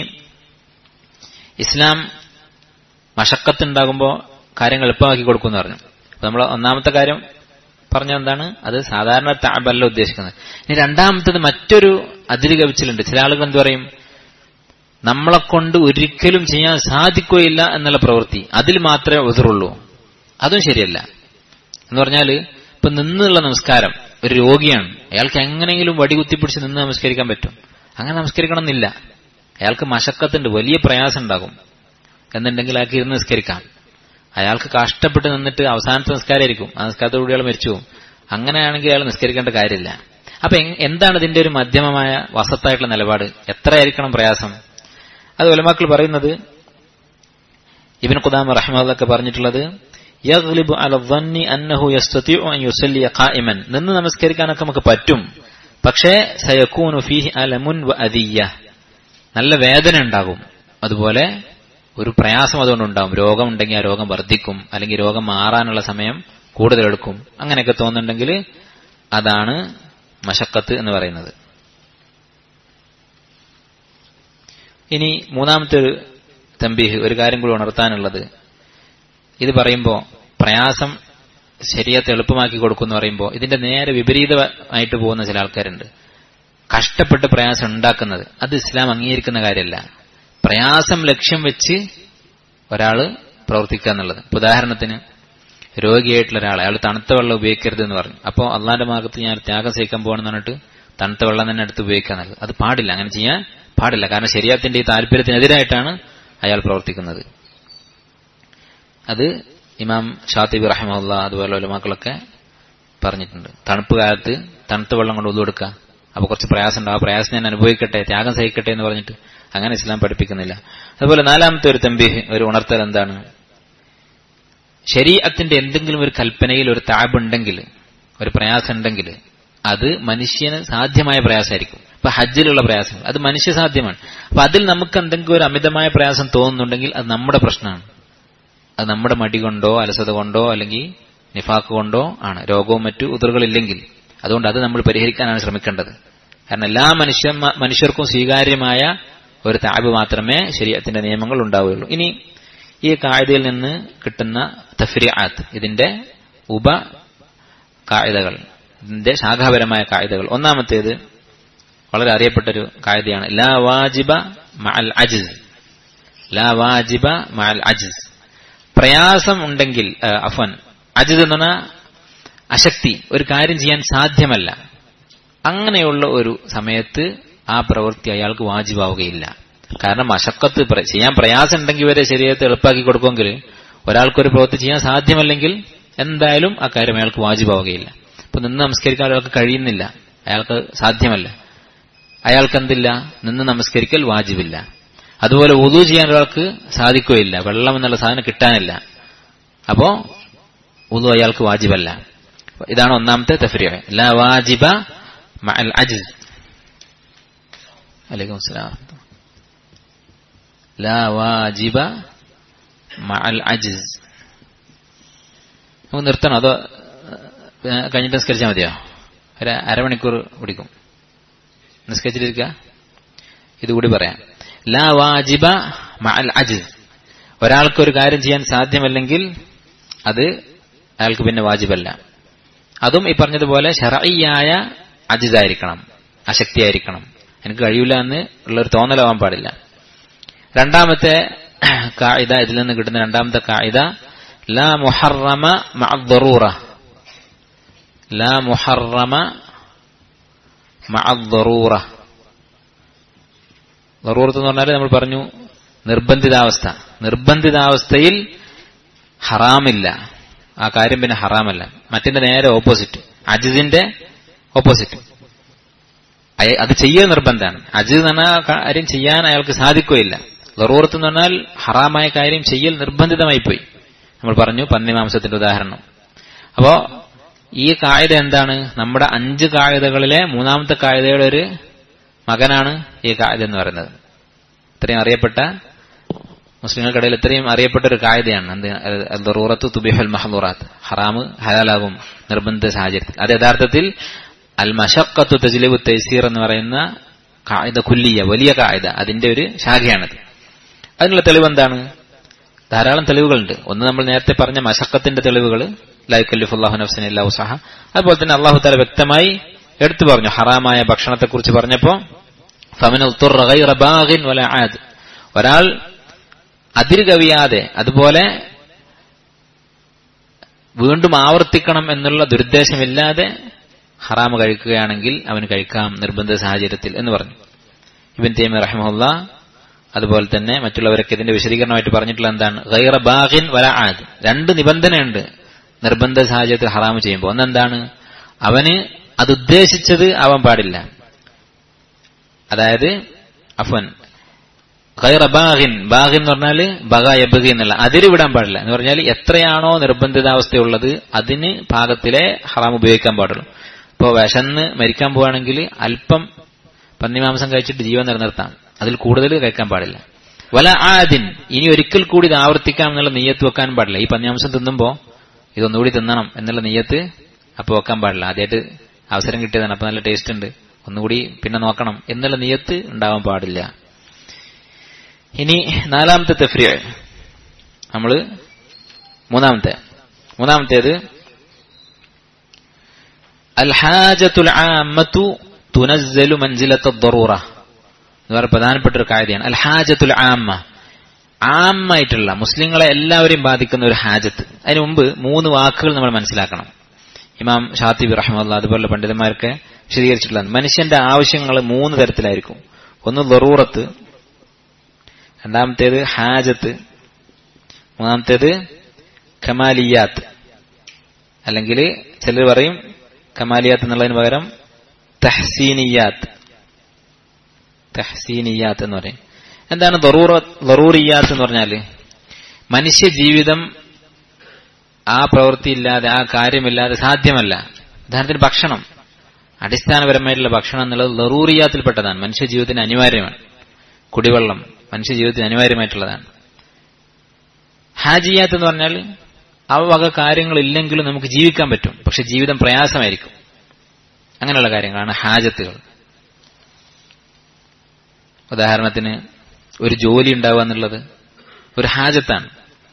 ഇസ്ലാം മഷക്കത്ത് ഉണ്ടാകുമ്പോൾ കാര്യങ്ങൾ എളുപ്പമാക്കി കൊടുക്കുമെന്ന് പറഞ്ഞു അപ്പൊ നമ്മൾ ഒന്നാമത്തെ കാര്യം പറഞ്ഞ എന്താണ് അത് സാധാരണ താബല്ല ഉദ്ദേശിക്കുന്നത് ഇനി രണ്ടാമത്തത് മറ്റൊരു അതിര് കവിച്ചിലുണ്ട് ചില ആളുകൾ എന്ത് പറയും നമ്മളെ കൊണ്ട് ഒരിക്കലും ചെയ്യാൻ സാധിക്കുകയില്ല എന്നുള്ള പ്രവൃത്തി അതിൽ മാത്രമേ ഉതിറുള്ളൂ അതും ശരിയല്ല എന്ന് പറഞ്ഞാല് ഇപ്പൊ നിന്നുള്ള നമസ്കാരം ഒരു രോഗിയാണ് അയാൾക്ക് എങ്ങനെയെങ്കിലും വടി കുത്തിപ്പിടിച്ച് നിന്ന് നമസ്കരിക്കാൻ പറ്റും അങ്ങനെ നമസ്കരിക്കണം എന്നില്ല അയാൾക്ക് മശക്കത്തുണ്ട് വലിയ പ്രയാസം ഉണ്ടാകും എന്നുണ്ടെങ്കിൽ അയാൾക്ക് ഇരുന്ന് നിസ്കരിക്കാം അയാൾക്ക് കഷ്ടപ്പെട്ട് നിന്നിട്ട് അവസാനത്തെ നിസ്കാരമായിരിക്കും ആ നിസ്കാരത്തോടുകൂടി അയാൾ മരിച്ചു പോകും അങ്ങനെയാണെങ്കിൽ അയാൾ നിസ്കരിക്കേണ്ട കാര്യമില്ല അപ്പൊ എന്താണ് ഇതിന്റെ ഒരു മധ്യമമായ വസത്തായിട്ടുള്ള നിലപാട് എത്രയായിരിക്കണം പ്രയാസം അത് ഒലമാക്കൾ പറയുന്നത് ഇബിൻ ഖുദാമ റഹ്മൊക്കെ പറഞ്ഞിട്ടുള്ളത് യഗ്ലിബു അല ظنി അന്നഹു യസ്തതിഉ അൻ യുസല്ലിയ ഖായിമൻ നിന്ന് നമസ്കരിക്കാനൊക്കെ നമുക്ക് പറ്റും പക്ഷേ സയകൂനു ഫീഹി അലമുൻ വ അദിയ നല്ല വേദന ഉണ്ടാകും അതുപോലെ ഒരു പ്രയാസം അതുകൊണ്ട് ഉണ്ടാകും രോഗം ഉണ്ടെങ്കിൽ ആ രോഗം വർദ്ധിക്കും അല്ലെങ്കിൽ രോഗം മാറാനുള്ള സമയം കൂടുതൽ എടുക്കും അങ്ങനെയൊക്കെ തോന്നുന്നുണ്ടെങ്കിൽ അതാണ് മഷക്കത്ത് എന്ന് പറയുന്നത് ഇനി മൂന്നാമത്തെ ഒരു തമ്പീഹ് ഒരു കാര്യം കൂടി ഉണർത്താനുള്ളത് ഇത് പറയുമ്പോൾ പ്രയാസം ശരീരത്തെ എളുപ്പമാക്കി കൊടുക്കുമെന്ന് പറയുമ്പോൾ ഇതിന്റെ നേരെ വിപരീതമായിട്ട് പോകുന്ന ചില ആൾക്കാരുണ്ട് കഷ്ടപ്പെട്ട് പ്രയാസം ഉണ്ടാക്കുന്നത് അത് ഇസ്ലാം അംഗീകരിക്കുന്ന കാര്യമല്ല പ്രയാസം ലക്ഷ്യം വെച്ച് ഒരാള് പ്രവർത്തിക്കുക എന്നുള്ളത് ഉദാഹരണത്തിന് രോഗിയായിട്ടുള്ള ഒരാൾ അയാൾ തണുത്ത വെള്ളം ഉപയോഗിക്കരുത് എന്ന് പറഞ്ഞു അപ്പോൾ അള്ളാന്റെ മാർഗത്ത് ഞാൻ ത്യാഗം സഹിക്കാൻ പോകണമെന്ന് പറഞ്ഞിട്ട് തണുത്ത വെള്ളം തന്നെ എടുത്ത് ഉപയോഗിക്കുക എന്നുള്ളത് അത് പാടില്ല അങ്ങനെ ചെയ്യാൻ പാടില്ല കാരണം ശരീരത്തിന്റെ ഈ താല്പര്യത്തിനെതിരായിട്ടാണ് അയാൾ പ്രവർത്തിക്കുന്നത് അത് ഇമാം ഷാത്തിബ് റഹമുല്ല അതുപോലെ ഉലമാക്കളൊക്കെ പറഞ്ഞിട്ടുണ്ട് തണുപ്പ് കാലത്ത് തണുത്ത വെള്ളം കൊണ്ട് ഒതുകൊടുക്കുക അപ്പൊ കുറച്ച് പ്രയാസം ഉണ്ട് ആ പ്രയാസം ഞാൻ അനുഭവിക്കട്ടെ ത്യാഗം സഹിക്കട്ടെ എന്ന് പറഞ്ഞിട്ട് അങ്ങനെ ഇസ്ലാം പഠിപ്പിക്കുന്നില്ല അതുപോലെ നാലാമത്തെ ഒരു തമ്പീഹ് ഒരു ഉണർത്തൽ എന്താണ് ശരീരത്തിന്റെ എന്തെങ്കിലും ഒരു കൽപ്പനയിൽ ഒരു താബുണ്ടെങ്കിൽ ഒരു പ്രയാസം ഉണ്ടെങ്കിൽ അത് മനുഷ്യന് സാധ്യമായ പ്രയാസമായിരിക്കും ഇപ്പൊ ഹജ്ജിലുള്ള പ്രയാസങ്ങൾ അത് മനുഷ്യ സാധ്യമാണ് അപ്പൊ അതിൽ നമുക്ക് എന്തെങ്കിലും ഒരു അമിതമായ പ്രയാസം തോന്നുന്നുണ്ടെങ്കിൽ അത് നമ്മുടെ പ്രശ്നമാണ് അത് നമ്മുടെ മടി കൊണ്ടോ അലസത കൊണ്ടോ അല്ലെങ്കിൽ നിഫാക്ക് കൊണ്ടോ ആണ് രോഗവും മറ്റു ഉതിറുകളില്ലെങ്കിൽ അതുകൊണ്ട് അത് നമ്മൾ പരിഹരിക്കാനാണ് ശ്രമിക്കേണ്ടത് കാരണം എല്ലാ മനുഷ്യ മനുഷ്യർക്കും സ്വീകാര്യമായ ഒരു താബ് മാത്രമേ ശരീരത്തിന്റെ നിയമങ്ങൾ ഉണ്ടാവുകയുള്ളൂ ഇനി ഈ കായതയിൽ നിന്ന് കിട്ടുന്ന തഫ്രിയാത്ത് ഇതിന്റെ ഉപ കായതകൾ ഇതിന്റെ ശാഖാപരമായ കായതകൾ ഒന്നാമത്തേത് വളരെ അറിയപ്പെട്ടൊരു കായതയാണ് ലാ വാജിബ മഅൽ അജിസ് ലാ വാജിബ മഅൽ അജിസ് പ്രയാസം ഉണ്ടെങ്കിൽ അഫൻ അജിത് എന്ന് പറഞ്ഞാൽ അശക്തി ഒരു കാര്യം ചെയ്യാൻ സാധ്യമല്ല അങ്ങനെയുള്ള ഒരു സമയത്ത് ആ പ്രവൃത്തി അയാൾക്ക് വാജിബാവുകയില്ല കാരണം അശക്കത്ത് ചെയ്യാൻ പ്രയാസം ഉണ്ടെങ്കിൽ വരെ ശരീരത്തെ എളുപ്പാക്കി കൊടുക്കുമെങ്കിൽ ഒരാൾക്കൊരു പ്രവൃത്തി ചെയ്യാൻ സാധ്യമല്ലെങ്കിൽ എന്തായാലും ആ കാര്യം അയാൾക്ക് വാജിബാവുകയില്ല ഇപ്പൊ നിന്ന് നമസ്കരിക്കാൻ ഒരാൾക്ക് കഴിയുന്നില്ല അയാൾക്ക് സാധ്യമല്ല അയാൾക്ക് എന്തില്ല നിന്ന് നമസ്കരിക്കൽ വാജിബില്ല അതുപോലെ ഉദു ചെയ്യാൻ ഒരാൾക്ക് സാധിക്കുകയില്ല വെള്ളം എന്നുള്ള സാധനം കിട്ടാനില്ല അപ്പോ ഉദു അയാൾക്ക് വാജിബല്ല ഇതാണ് ഒന്നാമത്തെ തഫ്രിയ ലാ വാജിബ മഅൽ അജിസ് അലൈക്കും അസ്സലാം ലാ വാജിബ മഅൽ അജിസ് നമുക്ക് നിർത്തണോ അതോ കഴിഞ്ഞിട്ട് നിസ്കരിച്ചാൽ മതിയോ ഒരു അരമണിക്കൂർ പിടിക്കും നിസ്കരിച്ചിട്ടിരിക്കുക ഇതുകൂടി പറയാം ലാ വാജിബ മഅൽ അജിസ് ഒരാൾക്ക് ഒരു കാര്യം ചെയ്യാൻ സാധ്യമല്ലെങ്കിൽ അത് അയാൾക്ക് പിന്നെ വാജിബല്ല അതും ഈ പറഞ്ഞതുപോലെ ഷറയ്യായ അജിസായിരിക്കണം അശക്തിയായിരിക്കണം എനിക്ക് കഴിയില്ല എന്ന് ഉള്ളൊരു തോന്നലാവാൻ പാടില്ല രണ്ടാമത്തെ കായിത ഇതിൽ നിന്ന് കിട്ടുന്ന രണ്ടാമത്തെ കായിത ലാ മുഹറമ മഅദ്ദറൂറ ലാ മുഹറമ മഅദ്ദറൂറ ദറൂറത്ത് എന്ന് പറഞ്ഞാൽ നമ്മൾ പറഞ്ഞു നിർബന്ധിതാവസ്ഥ നിർബന്ധിതാവസ്ഥയിൽ ഹറാമില്ല ആ കാര്യം പിന്നെ ഹറാമല്ല മറ്റിന്റെ നേരെ ഓപ്പോസിറ്റ് അജിദിന്റെ ഓപ്പോസിറ്റ് അത് ചെയ്യൽ നിർബന്ധമാണ് അജിദ് എന്ന് പറഞ്ഞാൽ കാര്യം ചെയ്യാൻ അയാൾക്ക് സാധിക്കുകയില്ല ലറൂറത്ത് എന്ന് പറഞ്ഞാൽ ഹറാമായ കാര്യം ചെയ്യൽ നിർബന്ധിതമായി പോയി നമ്മൾ പറഞ്ഞു പന്നിമാംസത്തിന്റെ ഉദാഹരണം അപ്പോ ഈ കായത എന്താണ് നമ്മുടെ അഞ്ച് കായതകളിലെ മൂന്നാമത്തെ കായതയുടെ ഒരു മകനാണ് ഈ കായത എന്ന് പറയുന്നത് ഇത്രയും അറിയപ്പെട്ട മുസ്ലിങ്ങൾക്കിടയിൽ ഇത്രയും അറിയപ്പെട്ട ഒരു കായതയാണ് എന്ത് ദറൂറത്ത് തുബിഹൽ മഹദൂറാത്ത് ഹറാമ് ഹലാലാകും നിർബന്ധ സാഹചര്യത്തിൽ അത് യഥാർത്ഥത്തിൽ അൽ മഷക്കത്തു തജ്ലിബു തൈസീർ എന്ന് പറയുന്ന കായിദ കുല്ലിയ വലിയ കായിദ അതിന്റെ ഒരു ശാഖയാണത് അതിനുള്ള തെളിവ് എന്താണ് ധാരാളം തെളിവുകളുണ്ട് ഒന്ന് നമ്മൾ നേരത്തെ പറഞ്ഞ മഷക്കത്തിന്റെ തെളിവുകൾ ലൈക്കല്ലിഫുല്ലാഹു നഫ്സിൻ അല്ലാഹു സഹ അതുപോലെ തന്നെ അള്ളാഹു താല വ്യക്തമായി എടുത്തു പറഞ്ഞു ഹറാമായ ഭക്ഷണത്തെക്കുറിച്ച് പറഞ്ഞപ്പോ ഫമന വല ആദ് ഒരാൾ അതിരുകവിയാതെ അതുപോലെ വീണ്ടും ആവർത്തിക്കണം എന്നുള്ള ദുരുദ്ദേശമില്ലാതെ ഹറാമ് കഴിക്കുകയാണെങ്കിൽ അവന് കഴിക്കാം നിർബന്ധ സാഹചര്യത്തിൽ എന്ന് പറഞ്ഞു ഇബൻ തേമി റഹമുല്ല അതുപോലെ തന്നെ മറ്റുള്ളവരൊക്കെ ഇതിന്റെ വിശദീകരണമായിട്ട് പറഞ്ഞിട്ടുള്ള എന്താണ് ഗൈറ ബാഹിൻ വല ആദ് രണ്ട് നിബന്ധനയുണ്ട് നിർബന്ധ സാഹചര്യത്തിൽ ഹറാമ് ചെയ്യുമ്പോൾ ഒന്നെന്താണ് അവന് അത് ഉദ്ദേശിച്ചത് ആവാൻ പാടില്ല അതായത് അഫൻ ഖൈറ ബാഹിൻ ബാഹിൻ എന്ന് പറഞ്ഞാല് ബഗ യബഗി എന്നുള്ള അതിര് വിടാൻ പാടില്ല എന്ന് പറഞ്ഞാൽ എത്രയാണോ നിർബന്ധിതാവസ്ഥയുള്ളത് അതിന് പാകത്തിലെ ഹറാം ഉപയോഗിക്കാൻ പാടുള്ളൂ ഇപ്പോൾ വിശന്ന് മരിക്കാൻ പോവുകയാണെങ്കിൽ അല്പം പന്നിമാംസം കഴിച്ചിട്ട് ജീവൻ നിലനിർത്താം അതിൽ കൂടുതൽ കഴിക്കാൻ പാടില്ല വല ആദിൻ ഇനി ഒരിക്കൽ കൂടി ഇത് ആവർത്തിക്കാം എന്നുള്ള നെയ്യത്ത് വെക്കാൻ പാടില്ല ഈ പന്നിമാംസം തിന്നുമ്പോൾ ഇതൊന്നുകൂടി തിന്നണം എന്നുള്ള നെയ്യത്ത് അപ്പോൾ വെക്കാൻ പാടില്ല ആദ്യമായിട്ട് അവസരം കിട്ടിയതാണ് അപ്പൊ നല്ല ടേസ്റ്റ് ഉണ്ട് ഒന്നുകൂടി പിന്നെ നോക്കണം എന്നുള്ള നെയ്യത്ത് ഉണ്ടാവാൻ പാടില്ല ഇനി നാലാമത്തെ തഫ്രിയ നമ്മള് മൂന്നാമത്തെ മൂന്നാമത്തേത് അൽഹാജത്തുൽ ആമത്തു തുനസ്സലു മൻസിലത്ത ദറൂറ എന്ന് പറഞ്ഞ പ്രധാനപ്പെട്ട ഒരു കാര്യമാണ് അൽഹാജത്തുൽ ആമ്മ ആമായിട്ടുള്ള മുസ്ലിങ്ങളെ എല്ലാവരെയും ബാധിക്കുന്ന ഒരു ഹാജത്ത് അതിനു മുമ്പ് മൂന്ന് വാക്കുകൾ നമ്മൾ മനസ്സിലാക്കണം ഇമാം ഷാത്തിബി റഹ്മുല്ല അതുപോലുള്ള പണ്ഡിതന്മാർക്ക് വിശദീകരിച്ചിട്ടുള്ളത് മനുഷ്യന്റെ ആവശ്യങ്ങൾ മൂന്ന് തരത്തിലായിരിക്കും ഒന്ന് ദറൂറത്ത് രണ്ടാമത്തേത് ഹാജത്ത് മൂന്നാമത്തേത് കമാലിയാത്ത് അല്ലെങ്കിൽ ചിലർ പറയും കമാലിയാത്ത് എന്നുള്ളതിന് പകരം തഹ്സീനിയാത്ത് തഹ്സീനിയാത്ത് എന്ന് പറയും എന്താണ് ദറൂറിയാത്ത് എന്ന് പറഞ്ഞാല് മനുഷ്യ ജീവിതം ആ പ്രവൃത്തി ഇല്ലാതെ ആ കാര്യമില്ലാതെ സാധ്യമല്ല ഉദാഹരണത്തിന് ഭക്ഷണം അടിസ്ഥാനപരമായിട്ടുള്ള ഭക്ഷണം എന്നുള്ളത് ലറൂറിയാത്തിൽപ്പെട്ടതാണ് മനുഷ്യ ജീവിതത്തിന് അനിവാര്യമാണ് കുടിവെള്ളം മനുഷ്യ ജീവിതത്തിന് അനിവാര്യമായിട്ടുള്ളതാണ് ഹാജിയാത്ത് എന്ന് പറഞ്ഞാൽ ആ വക കാര്യങ്ങളില്ലെങ്കിലും നമുക്ക് ജീവിക്കാൻ പറ്റും പക്ഷെ ജീവിതം പ്രയാസമായിരിക്കും അങ്ങനെയുള്ള കാര്യങ്ങളാണ് ഹാജത്തുകൾ ഉദാഹരണത്തിന് ഒരു ജോലി ഉണ്ടാവുക എന്നുള്ളത് ഒരു ഹാജത്താണ്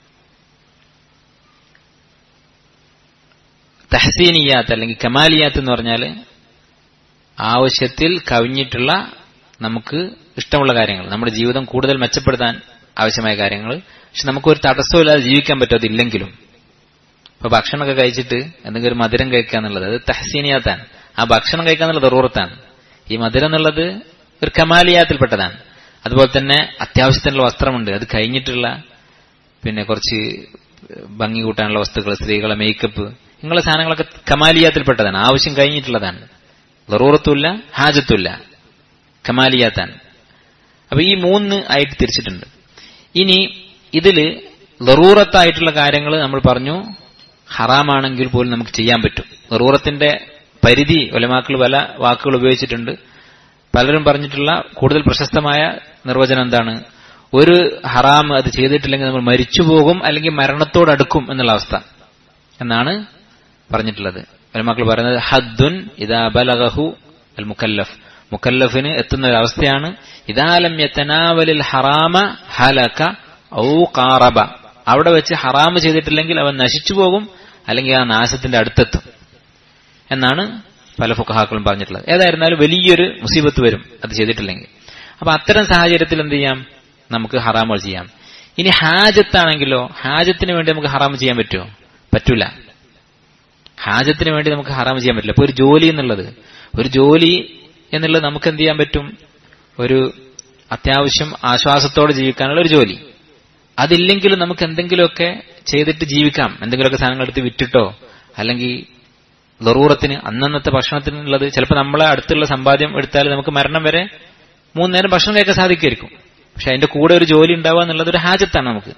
തഹസീനിയാത്ത് അല്ലെങ്കിൽ കമാലിയാത്ത് എന്ന് പറഞ്ഞാൽ ആവശ്യത്തിൽ കവിഞ്ഞിട്ടുള്ള നമുക്ക് ഇഷ്ടമുള്ള കാര്യങ്ങൾ നമ്മുടെ ജീവിതം കൂടുതൽ മെച്ചപ്പെടുത്താൻ ആവശ്യമായ കാര്യങ്ങൾ പക്ഷെ നമുക്കൊരു തടസ്സമില്ലാതെ ജീവിക്കാൻ പറ്റും അതില്ലെങ്കിലും ഇപ്പൊ ഭക്ഷണമൊക്കെ കഴിച്ചിട്ട് എന്തെങ്കിലും ഒരു മധുരം കഴിക്കുക എന്നുള്ളത് അത് തഹസീനിയാത്താണ് ആ ഭക്ഷണം കഴിക്കുക എന്നുള്ളത് ദറൂറത്താണ് ഈ മധുരം എന്നുള്ളത് ഒരു കമാലിയാത്തിൽപ്പെട്ടതാണ് അതുപോലെ തന്നെ അത്യാവശ്യത്തിനുള്ള വസ്ത്രമുണ്ട് അത് കഴിഞ്ഞിട്ടുള്ള പിന്നെ കുറച്ച് ഭംഗി കൂട്ടാനുള്ള വസ്തുക്കൾ സ്ത്രീകളെ മേക്കപ്പ് ഇങ്ങനെയുള്ള സാധനങ്ങളൊക്കെ കമാലിയാത്തിൽപ്പെട്ടതാണ് ആവശ്യം കഴിഞ്ഞിട്ടുള്ളതാണ് ലറൂറത്തുമില്ല ഹാജത്തുമില്ല കമാലിയാത്താണ് അപ്പൊ ഈ മൂന്ന് ആയിട്ട് തിരിച്ചിട്ടുണ്ട് ഇനി ഇതില് ലറൂറത്തായിട്ടുള്ള കാര്യങ്ങൾ നമ്മൾ പറഞ്ഞു ഹറാമാണെങ്കിൽ പോലും നമുക്ക് ചെയ്യാൻ പറ്റും ലറൂറത്തിന്റെ പരിധി ഒലമാക്കൾ പല വാക്കുകൾ ഉപയോഗിച്ചിട്ടുണ്ട് പലരും പറഞ്ഞിട്ടുള്ള കൂടുതൽ പ്രശസ്തമായ നിർവചനം എന്താണ് ഒരു ഹറാം അത് ചെയ്തിട്ടില്ലെങ്കിൽ നമ്മൾ മരിച്ചു പോകും അല്ലെങ്കിൽ മരണത്തോടടുക്കും എന്നുള്ള അവസ്ഥ എന്നാണ് പറഞ്ഞിട്ടുള്ളത് ഒലമാക്കൾ പറയുന്നത് ഹദ്ദുൻ ഇതാ ബലഗഹു അൽ മുക്കല്ലഫ് മുക്കല്ലഫിന് എത്തുന്ന ഒരു അവസ്ഥയാണ് ഇതാലം യത്തനാവലിൽ ഹറാമ ഹലക ഔ കാറബ അവിടെ വെച്ച് ഹറാമ് ചെയ്തിട്ടില്ലെങ്കിൽ അവൻ നശിച്ചു പോകും അല്ലെങ്കിൽ ആ നാശത്തിന്റെ അടുത്തെത്തും എന്നാണ് പല ഫുഖഹാക്കളും പറഞ്ഞിട്ടുള്ളത് ഏതായിരുന്നാലും വലിയൊരു മുസീബത്ത് വരും അത് ചെയ്തിട്ടില്ലെങ്കിൽ അപ്പൊ അത്തരം സാഹചര്യത്തിൽ എന്ത് ചെയ്യാം നമുക്ക് ഹറാമുകൾ ചെയ്യാം ഇനി ഹാജത്താണെങ്കിലോ ഹാജത്തിന് വേണ്ടി നമുക്ക് ഹറാം ചെയ്യാൻ പറ്റുമോ പറ്റൂല ഹാജത്തിന് വേണ്ടി നമുക്ക് ഹറാം ചെയ്യാൻ പറ്റില്ല ഇപ്പൊ ഒരു ജോലി എന്നുള്ളത് ഒരു ജോലി എന്നുള്ളത് നമുക്ക് എന്ത് ചെയ്യാൻ പറ്റും ഒരു അത്യാവശ്യം ആശ്വാസത്തോടെ ജീവിക്കാനുള്ള ഒരു ജോലി അതില്ലെങ്കിലും നമുക്ക് എന്തെങ്കിലുമൊക്കെ ചെയ്തിട്ട് ജീവിക്കാം എന്തെങ്കിലുമൊക്കെ സാധനങ്ങൾ എടുത്ത് വിറ്റിട്ടോ അല്ലെങ്കിൽ ലറൂറത്തിന് അന്നന്നത്തെ ഭക്ഷണത്തിനുള്ളത് ചിലപ്പോൾ നമ്മളെ അടുത്തുള്ള സമ്പാദ്യം എടുത്താൽ നമുക്ക് മരണം വരെ മൂന്ന് നേരം ഭക്ഷണം കഴിക്കാൻ സാധിക്കുമായിരിക്കും പക്ഷെ അതിന്റെ കൂടെ ഒരു ജോലി ഉണ്ടാവുക എന്നുള്ളത് ഒരു ഹാജത്താണ് നമുക്ക്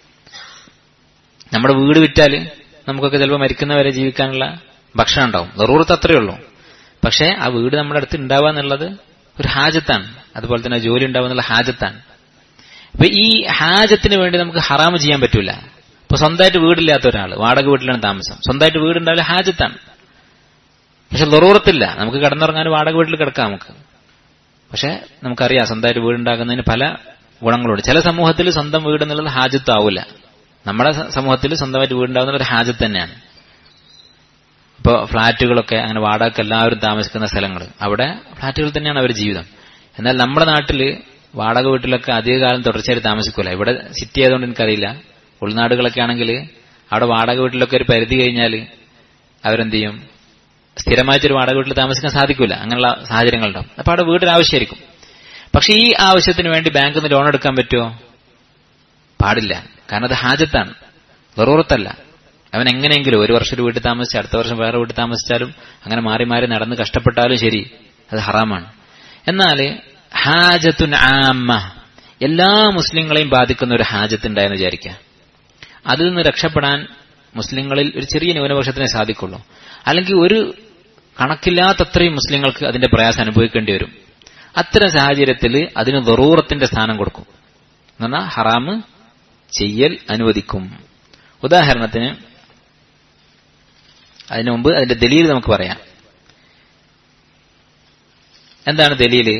നമ്മുടെ വീട് വിറ്റാൽ നമുക്കൊക്കെ ചിലപ്പോൾ മരിക്കുന്നവരെ ജീവിക്കാനുള്ള ഭക്ഷണം ഉണ്ടാവും ലറൂറത്ത് അത്രയേ ഉള്ളൂ പക്ഷെ ആ വീട് നമ്മുടെ അടുത്ത് ഉണ്ടാവുക എന്നുള്ളത് ഒരു ഹാജത്താണ് അതുപോലെ തന്നെ ജോലി ഉണ്ടാവുക എന്നുള്ള ഹാജത്താണ് അപ്പൊ ഈ ഹാജത്തിന് വേണ്ടി നമുക്ക് ഹറാമ് ചെയ്യാൻ പറ്റൂല ഇപ്പൊ സ്വന്തമായിട്ട് വീടില്ലാത്ത ഒരാൾ വാടക വീട്ടിലാണ് താമസം സ്വന്തമായിട്ട് വീടുണ്ടാവില്ല ഹാജത്താണ് പക്ഷെ ലറൂറത്തില്ല നമുക്ക് കിടന്നുറങ്ങാൻ വാടക വീട്ടിൽ കിടക്കാം നമുക്ക് പക്ഷെ നമുക്കറിയാം സ്വന്തമായിട്ട് വീടുണ്ടാക്കുന്നതിന് പല ഗുണങ്ങളുണ്ട് ചില സമൂഹത്തിൽ സ്വന്തം വീട് എന്നുള്ളത് ഹാജത്താവൂല നമ്മുടെ സമൂഹത്തിൽ സ്വന്തമായിട്ട് വീടുണ്ടാകുന്ന ഒരു ഹാജത്ത് തന്നെയാണ് ഇപ്പോൾ ഫ്ളാറ്റുകളൊക്കെ അങ്ങനെ വാടകയ്ക്ക് എല്ലാവരും താമസിക്കുന്ന സ്ഥലങ്ങൾ അവിടെ ഫ്ളാറ്റുകൾ തന്നെയാണ് അവരുടെ ജീവിതം എന്നാൽ നമ്മുടെ നാട്ടിൽ വാടക വീട്ടിലൊക്കെ അധികകാലം തുടർച്ചയായിട്ട് താമസിക്കൂല ഇവിടെ സിറ്റി ആയതുകൊണ്ട് എനിക്കറിയില്ല ഉൾനാടുകളൊക്കെ ആണെങ്കിൽ അവിടെ വാടക വീട്ടിലൊക്കെ ഒരു പരിധി കഴിഞ്ഞാൽ അവരെന്ത് ചെയ്യും സ്ഥിരമായിട്ടൊരു വാടക വീട്ടിൽ താമസിക്കാൻ സാധിക്കില്ല അങ്ങനെയുള്ള സാഹചര്യങ്ങളുണ്ടാവും അപ്പൊ അവിടെ വീടിന് ആവശ്യമായിരിക്കും പക്ഷെ ഈ ആവശ്യത്തിന് വേണ്ടി ബാങ്കിൽ നിന്ന് ലോൺ എടുക്കാൻ പറ്റുമോ പാടില്ല കാരണം അത് ഹാജത്താണ് വെറൂറത്തല്ല അവൻ എങ്ങനെയെങ്കിലും ഒരു വർഷം ഒരു വീട്ടിൽ താമസിച്ച് അടുത്ത വർഷം വേറെ വീട്ടിൽ താമസിച്ചാലും അങ്ങനെ മാറി മാറി നടന്ന് കഷ്ടപ്പെട്ടാലും ശരി അത് ഹറാമാണ് എന്നാൽ ഹാജത്തുൻ ആമ്മ എല്ലാ മുസ്ലിങ്ങളെയും ബാധിക്കുന്ന ഒരു ഹാജത്ത് ഉണ്ടായെന്ന് വിചാരിക്കുക അതിൽ നിന്ന് രക്ഷപ്പെടാൻ മുസ്ലിങ്ങളിൽ ഒരു ചെറിയ ന്യൂനപക്ഷത്തിനെ സാധിക്കുള്ളൂ അല്ലെങ്കിൽ ഒരു കണക്കില്ലാത്തത്രയും മുസ്ലിങ്ങൾക്ക് അതിന്റെ പ്രയാസം അനുഭവിക്കേണ്ടി വരും അത്തരം സാഹചര്യത്തിൽ അതിന് ദറൂറത്തിന്റെ സ്ഥാനം കൊടുക്കും എന്നാൽ ഹറാമ് ചെയ്യൽ അനുവദിക്കും ഉദാഹരണത്തിന് അതിനു മുമ്പ് അതിന്റെ ദലീൽ നമുക്ക് പറയാം എന്താണ് ദലീല്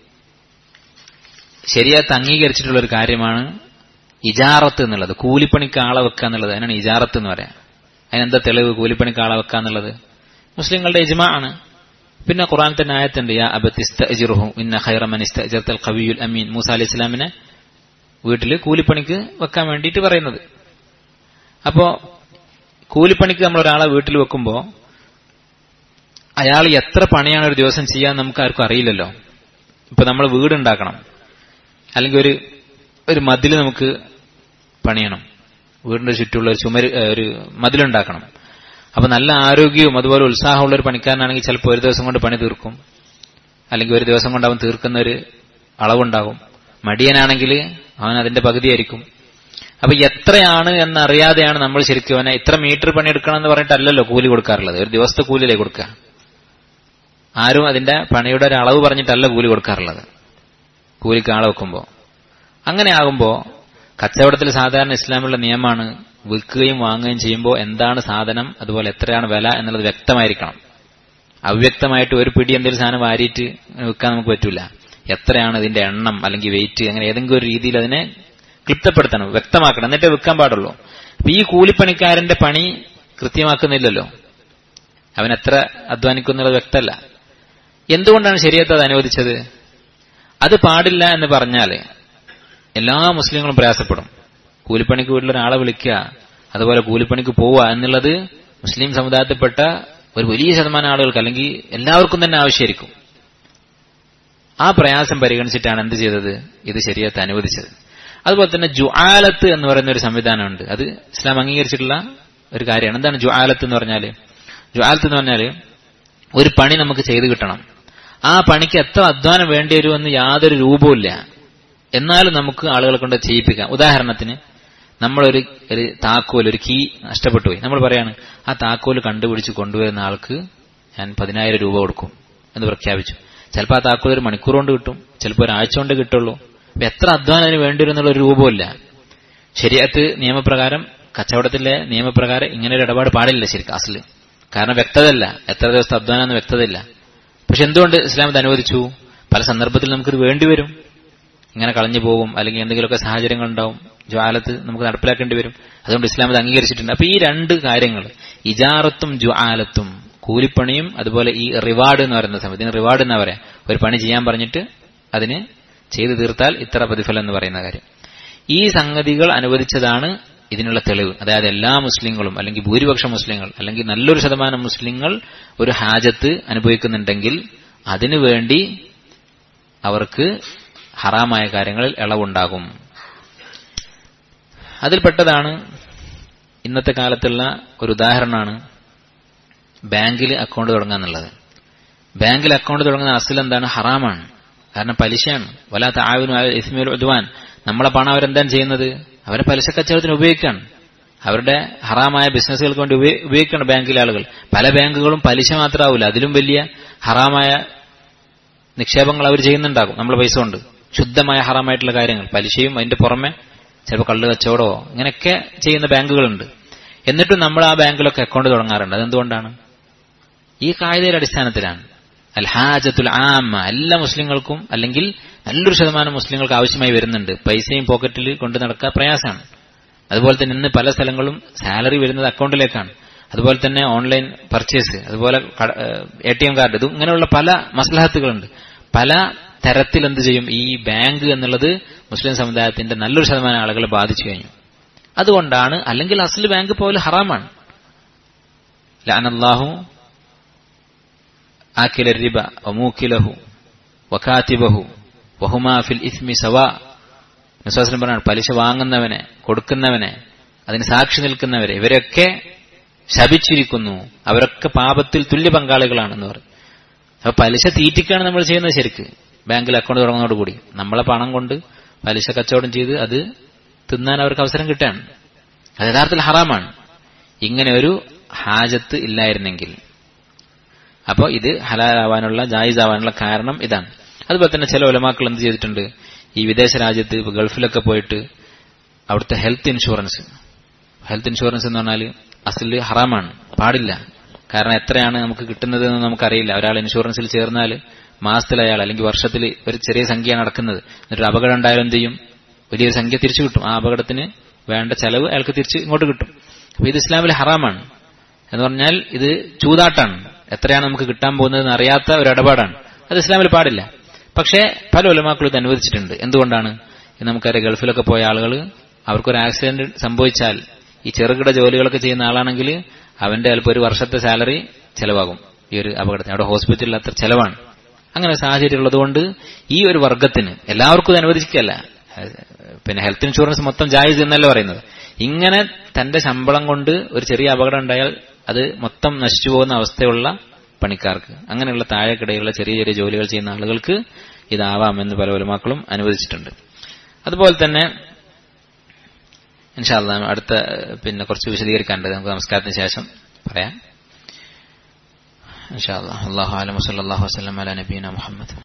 ശരിയാത്ത് അംഗീകരിച്ചിട്ടുള്ള ഒരു കാര്യമാണ് ഇജാറത്ത് എന്നുള്ളത് കൂലിപ്പണിക്ക് ആളെ വെക്കുക എന്നുള്ളത് അതിനാണ് ഇജാറത്ത് എന്ന് പറയാം അതിനെന്താ തെളിവ് കൂലിപ്പണിക്ക് ആളെ വെക്കുക എന്നുള്ളത് മുസ്ലിങ്ങളുടെ ഇജ്മാ ആണ് പിന്നെ ഖുറാൻ തന്നെ ആയത്തുണ്ട് യാ അബത്തിസ്തജിറുഹു ഇന്ന ഖൈറമൻ ഇസ്തജർത്തൽ ഖവിയുൽ അമീൻ മൂസ അലി ഇസ്ലാമിനെ വീട്ടിൽ കൂലിപ്പണിക്ക് വെക്കാൻ വേണ്ടിയിട്ട് പറയുന്നത് അപ്പോ കൂലിപ്പണിക്ക് നമ്മൾ ഒരാളെ വീട്ടിൽ വെക്കുമ്പോ അയാൾ എത്ര പണിയാണ് ഒരു ദിവസം ചെയ്യാൻ നമുക്ക് ആർക്കും അറിയില്ലല്ലോ ഇപ്പൊ നമ്മൾ വീടുണ്ടാക്കണം അല്ലെങ്കിൽ ഒരു ഒരു മതിൽ നമുക്ക് പണിയണം വീടിന്റെ ചുറ്റുമുള്ള ഒരു ചുമര് ഒരു മതിലുണ്ടാക്കണം അപ്പൊ നല്ല ആരോഗ്യവും അതുപോലെ ഉത്സാഹമുള്ള ഒരു പണിക്കാരനാണെങ്കിൽ ചിലപ്പോൾ ഒരു ദിവസം കൊണ്ട് പണി തീർക്കും അല്ലെങ്കിൽ ഒരു ദിവസം കൊണ്ട് അവൻ തീർക്കുന്ന ഒരു അളവുണ്ടാകും മടിയനാണെങ്കിൽ അവൻ അതിന്റെ പകുതിയായിരിക്കും അപ്പൊ എത്രയാണ് എന്നറിയാതെയാണ് നമ്മൾ ശരിക്കും അവനെ ഇത്ര മീറ്റർ പണിയെടുക്കണം എന്ന് പറഞ്ഞിട്ടല്ലല്ലോ കൂലി കൊടുക്കാറുള്ളത് ഒരു ദിവസത്തെ കൂലിയിലേ കൊടുക്കുക ആരും അതിന്റെ പണിയുടെ ഒരു അളവ് പറഞ്ഞിട്ടല്ല കൂലി കൊടുക്കാറുള്ളത് കൂലിക്ക് ആളെ വെക്കുമ്പോൾ അങ്ങനെ ആകുമ്പോൾ കച്ചവടത്തിൽ സാധാരണ ഇസ്ലാമിലുള്ള നിയമമാണ് വിൽക്കുകയും വാങ്ങുകയും ചെയ്യുമ്പോൾ എന്താണ് സാധനം അതുപോലെ എത്രയാണ് വില എന്നുള്ളത് വ്യക്തമായിരിക്കണം അവ്യക്തമായിട്ട് ഒരു പിടി എന്തെങ്കിലും സാധനം വാരിയിട്ട് വിൽക്കാൻ നമുക്ക് പറ്റൂല എത്രയാണ് ഇതിന്റെ എണ്ണം അല്ലെങ്കിൽ വെയിറ്റ് അങ്ങനെ ഏതെങ്കിലും ഒരു രീതിയിൽ അതിനെ ക്ലിപ്തപ്പെടുത്തണം വ്യക്തമാക്കണം എന്നിട്ടേ വിൽക്കാൻ പാടുള്ളൂ അപ്പൊ ഈ കൂലിപ്പണിക്കാരന്റെ പണി കൃത്യമാക്കുന്നില്ലല്ലോ അവൻ എത്ര അധ്വാനിക്കുന്നുള്ളത് വ്യക്തമല്ല എന്തുകൊണ്ടാണ് ശരിയത്ത് അത് അനുവദിച്ചത് അത് പാടില്ല എന്ന് പറഞ്ഞാല് എല്ലാ മുസ്ലിങ്ങളും പ്രയാസപ്പെടും കൂലിപ്പണിക്ക് വീട്ടിൽ ഒരാളെ വിളിക്കുക അതുപോലെ കൂലിപ്പണിക്ക് പോവുക എന്നുള്ളത് മുസ്ലിം സമുദായത്തിൽപ്പെട്ട ഒരു വലിയ ശതമാനം ആളുകൾക്ക് അല്ലെങ്കിൽ എല്ലാവർക്കും തന്നെ ആവശ്യമായിരിക്കും ആ പ്രയാസം പരിഗണിച്ചിട്ടാണ് എന്ത് ചെയ്തത് ഇത് ശരിയത്ത് അനുവദിച്ചത് അതുപോലെ തന്നെ ജുആലത്ത് എന്ന് പറയുന്ന ഒരു സംവിധാനമുണ്ട് അത് ഇസ്ലാം അംഗീകരിച്ചിട്ടുള്ള ഒരു കാര്യമാണ് എന്താണ് ജുആലത്ത് എന്ന് പറഞ്ഞാല് ജുആലത്ത് എന്ന് പറഞ്ഞാല് ഒരു പണി നമുക്ക് ചെയ്തു കിട്ടണം ആ പണിക്ക് എത്ര അധ്വാനം വേണ്ടി വരുമെന്ന് യാതൊരു രൂപവുമില്ല എന്നാലും നമുക്ക് ആളുകളെ കൊണ്ട് ചെയ്യിപ്പിക്കാം ഉദാഹരണത്തിന് നമ്മളൊരു ഒരു താക്കോൽ ഒരു കീ നഷ്ടപ്പെട്ടു പോയി നമ്മൾ പറയാണ് ആ താക്കോൽ കണ്ടുപിടിച്ച് കൊണ്ടുവരുന്ന ആൾക്ക് ഞാൻ പതിനായിരം രൂപ കൊടുക്കും എന്ന് പ്രഖ്യാപിച്ചു ചിലപ്പോൾ ആ താക്കോൽ ഒരു മണിക്കൂർ കൊണ്ട് കിട്ടും ചിലപ്പോൾ ഒരാഴ്ച കൊണ്ട് കിട്ടുള്ളൂ അപ്പൊ എത്ര അധ്വാനം അതിന് വേണ്ടി വരും എന്നുള്ള ഒരു രൂപമില്ല ശരിയത്ത് നിയമപ്രകാരം കച്ചവടത്തിലെ നിയമപ്രകാരം ഇങ്ങനെ ഒരു ഇടപാട് പാടില്ല ശരിക്കും അസല് കാരണം വ്യക്തതല്ല എത്ര ദിവസത്തെ അധ്വാനം എന്ന് വ്യക്തതയില്ല പക്ഷെ എന്തുകൊണ്ട് ഇസ്ലാം ഇത് അനുവദിച്ചു പല സന്ദർഭത്തിൽ നമുക്കിത് വേണ്ടിവരും ഇങ്ങനെ കളഞ്ഞു പോകും അല്ലെങ്കിൽ എന്തെങ്കിലുമൊക്കെ സാഹചര്യങ്ങൾ ഉണ്ടാവും ജ്വാലത്ത് നമുക്ക് നടപ്പിലാക്കേണ്ടി വരും അതുകൊണ്ട് ഇസ്ലാം ഇത് അംഗീകരിച്ചിട്ടുണ്ട് അപ്പൊ ഈ രണ്ട് കാര്യങ്ങൾ ഇജാറത്തും ജ്വാലത്തും കൂലിപ്പണിയും അതുപോലെ ഈ റിവാർഡ് എന്ന് പറയുന്ന സമയത്ത് ഇതിന് റിവാർഡ് എന്നാ പറയാം ഒരു പണി ചെയ്യാൻ പറഞ്ഞിട്ട് അതിന് ചെയ്തു തീർത്താൽ ഇത്ര പ്രതിഫലം എന്ന് പറയുന്ന കാര്യം ഈ സംഗതികൾ അനുവദിച്ചതാണ് ഇതിനുള്ള തെളിവ് അതായത് എല്ലാ മുസ്ലിങ്ങളും അല്ലെങ്കിൽ ഭൂരിപക്ഷം മുസ്ലിങ്ങൾ അല്ലെങ്കിൽ നല്ലൊരു ശതമാനം മുസ്ലിങ്ങൾ ഒരു ഹാജത്ത് അനുഭവിക്കുന്നുണ്ടെങ്കിൽ അതിനുവേണ്ടി അവർക്ക് ഹറാമായ കാര്യങ്ങളിൽ ഇളവുണ്ടാകും അതിൽപ്പെട്ടതാണ് ഇന്നത്തെ കാലത്തുള്ള ഒരു ഉദാഹരണമാണ് ബാങ്കിൽ അക്കൗണ്ട് തുടങ്ങുക എന്നുള്ളത് ബാങ്കിൽ അക്കൗണ്ട് തുടങ്ങുന്ന അസിൽ എന്താണ് ഹറാമാണ് കാരണം പലിശയാണ് വല്ലാത്ത ആവിനും ഇസ്മീൽ ഉദ്വാൻ നമ്മളെ പണം അവരെന്താണ് ചെയ്യുന്നത് അവരെ പലിശ കച്ചവടത്തിന് ഉപയോഗിക്കുകയാണ് അവരുടെ ഹറാമായ ബിസിനസ്സുകൾക്ക് വേണ്ടി ഉപയോഗിക്കുകയാണ് ബാങ്കിലെ ആളുകൾ പല ബാങ്കുകളും പലിശ മാത്രമാവില്ല അതിലും വലിയ ഹറാമായ നിക്ഷേപങ്ങൾ അവർ ചെയ്യുന്നുണ്ടാകും നമ്മളെ പൈസ കൊണ്ട് ശുദ്ധമായ ഹറാമായിട്ടുള്ള കാര്യങ്ങൾ പലിശയും അതിന്റെ പുറമെ ചിലപ്പോൾ കള്ള് കച്ചവടമോ ഇങ്ങനെയൊക്കെ ചെയ്യുന്ന ബാങ്കുകളുണ്ട് എന്നിട്ടും നമ്മൾ ആ ബാങ്കിലൊക്കെ അക്കൗണ്ട് തുടങ്ങാറുണ്ട് അതെന്തുകൊണ്ടാണ് ഈ കായികയുടെ അടിസ്ഥാനത്തിലാണ് അൽഹാജത്തുൽ ആമ എല്ലാ മുസ്ലിങ്ങൾക്കും അല്ലെങ്കിൽ നല്ലൊരു ശതമാനം മുസ്ലിങ്ങൾക്ക് ആവശ്യമായി വരുന്നുണ്ട് പൈസയും പോക്കറ്റിൽ കൊണ്ട് നടക്കാൻ പ്രയാസമാണ് അതുപോലെ തന്നെ ഇന്ന് പല സ്ഥലങ്ങളും സാലറി വരുന്നത് അക്കൗണ്ടിലേക്കാണ് അതുപോലെ തന്നെ ഓൺലൈൻ പർച്ചേസ് അതുപോലെ എ ടി എം കാർഡ് ഇത് ഇങ്ങനെയുള്ള പല മസ്ലഹത്തുകളുണ്ട് പല തരത്തിൽ എന്ത് ചെയ്യും ഈ ബാങ്ക് എന്നുള്ളത് മുസ്ലിം സമുദായത്തിന്റെ നല്ലൊരു ശതമാനം ആളുകളെ ബാധിച്ചു കഴിഞ്ഞു അതുകൊണ്ടാണ് അല്ലെങ്കിൽ അസൽ ബാങ്ക് പോലെ ഹറാമാണ് ലാനല്ലാഹു ആക്കില റിബ വമൂക്കിലഹു വക്കാത്തിബഹു വഹുമാ ഫിൽ ഇസ്മി സവാ നിസ്വാസനം പറഞ്ഞാണ് പലിശ വാങ്ങുന്നവനെ കൊടുക്കുന്നവനെ അതിന് സാക്ഷി നിൽക്കുന്നവരെ ഇവരൊക്കെ ശപിച്ചിരിക്കുന്നു അവരൊക്കെ പാപത്തിൽ തുല്യ പങ്കാളികളാണെന്ന് പറയും അപ്പൊ പലിശ തീറ്റിക്കാണ് നമ്മൾ ചെയ്യുന്നത് ശരിക്ക് ബാങ്കിൽ അക്കൗണ്ട് തുടങ്ങുന്നതോടുകൂടി നമ്മളെ പണം കൊണ്ട് പലിശ കച്ചവടം ചെയ്ത് അത് തിന്നാൻ അവർക്ക് അവസരം കിട്ടാണ് അത് യഥാർത്ഥത്തിൽ ഹറാമാണ് ഇങ്ങനെ ഒരു ഹാജത്ത് ഇല്ലായിരുന്നെങ്കിൽ അപ്പോൾ ഇത് ഹലാലാവാനുള്ള ജായിസ് ആവാനുള്ള കാരണം ഇതാണ് അതുപോലെ തന്നെ ചില ഒലമാക്കൾ എന്ത് ചെയ്തിട്ടുണ്ട് ഈ വിദേശ രാജ്യത്ത് ഇപ്പൊ ഗൾഫിലൊക്കെ പോയിട്ട് അവിടുത്തെ ഹെൽത്ത് ഇൻഷുറൻസ് ഹെൽത്ത് ഇൻഷുറൻസ് എന്ന് പറഞ്ഞാൽ അസല് ഹറാമാണ് പാടില്ല കാരണം എത്രയാണ് നമുക്ക് കിട്ടുന്നത് എന്ന് നമുക്കറിയില്ല ഒരാൾ ഇൻഷുറൻസിൽ ചേർന്നാൽ മാസത്തിൽ അയാൾ അല്ലെങ്കിൽ വർഷത്തിൽ ഒരു ചെറിയ സംഖ്യയാണ് നടക്കുന്നത് എന്നിട്ട് അപകടം ഉണ്ടായാലും എന്ത് ചെയ്യും വലിയൊരു സംഖ്യ തിരിച്ചു കിട്ടും ആ അപകടത്തിന് വേണ്ട ചെലവ് അയാൾക്ക് തിരിച്ച് ഇങ്ങോട്ട് കിട്ടും അപ്പൊ ഇത് ഇസ്ലാമിൽ ഹറാമാണ് എന്ന് പറഞ്ഞാൽ ഇത് ചൂതാട്ടാണ് എത്രയാണ് നമുക്ക് കിട്ടാൻ പോകുന്നതെന്ന് അറിയാത്ത ഒരു ഇടപാടാണ് അത് ഇസ്ലാമിൽ പാടില്ല പക്ഷേ പല ഉലമാക്കളും ഇത് അനുവദിച്ചിട്ടുണ്ട് എന്തുകൊണ്ടാണ് നമുക്കറിയാം ഗൾഫിലൊക്കെ പോയ ആളുകൾ അവർക്കൊരു ആക്സിഡന്റ് സംഭവിച്ചാൽ ഈ ചെറുകിട ജോലികളൊക്കെ ചെയ്യുന്ന ആളാണെങ്കിൽ അവന്റെ ചിലപ്പോൾ ഒരു വർഷത്തെ സാലറി ചെലവാകും ഈ ഒരു അപകടത്തിന് അവിടെ ഹോസ്പിറ്റലിൽ അത്ര ചെലവാണ് അങ്ങനെ സാഹചര്യം ഉള്ളതുകൊണ്ട് ഈ ഒരു വർഗത്തിന് എല്ലാവർക്കും ഇത് അനുവദിക്കല്ല പിന്നെ ഹെൽത്ത് ഇൻഷുറൻസ് മൊത്തം ജായിസ് എന്നല്ല പറയുന്നത് ഇങ്ങനെ തന്റെ ശമ്പളം കൊണ്ട് ഒരു ചെറിയ അപകടം ഉണ്ടായാൽ അത് മൊത്തം നശിച്ചു പോകുന്ന അവസ്ഥയുള്ള പണിക്കാർക്ക് അങ്ങനെയുള്ള താഴെക്കിടയിലുള്ള ചെറിയ ചെറിയ ജോലികൾ ചെയ്യുന്ന ആളുകൾക്ക് ഇതാവാമെന്ന് പല പലമാക്കളും അനുവദിച്ചിട്ടുണ്ട് അതുപോലെ തന്നെ ഇൻഷാല്ല അടുത്ത പിന്നെ കുറച്ച് വിശദീകരിക്കാനുണ്ട് നമുക്ക് നമസ്കാരത്തിന് ശേഷം പറയാം ഇൻഷാല്ല അള്ളാഹു അലമു സല്ലാഹു വസ്ലം അല നബീന മുഹമ്മദ്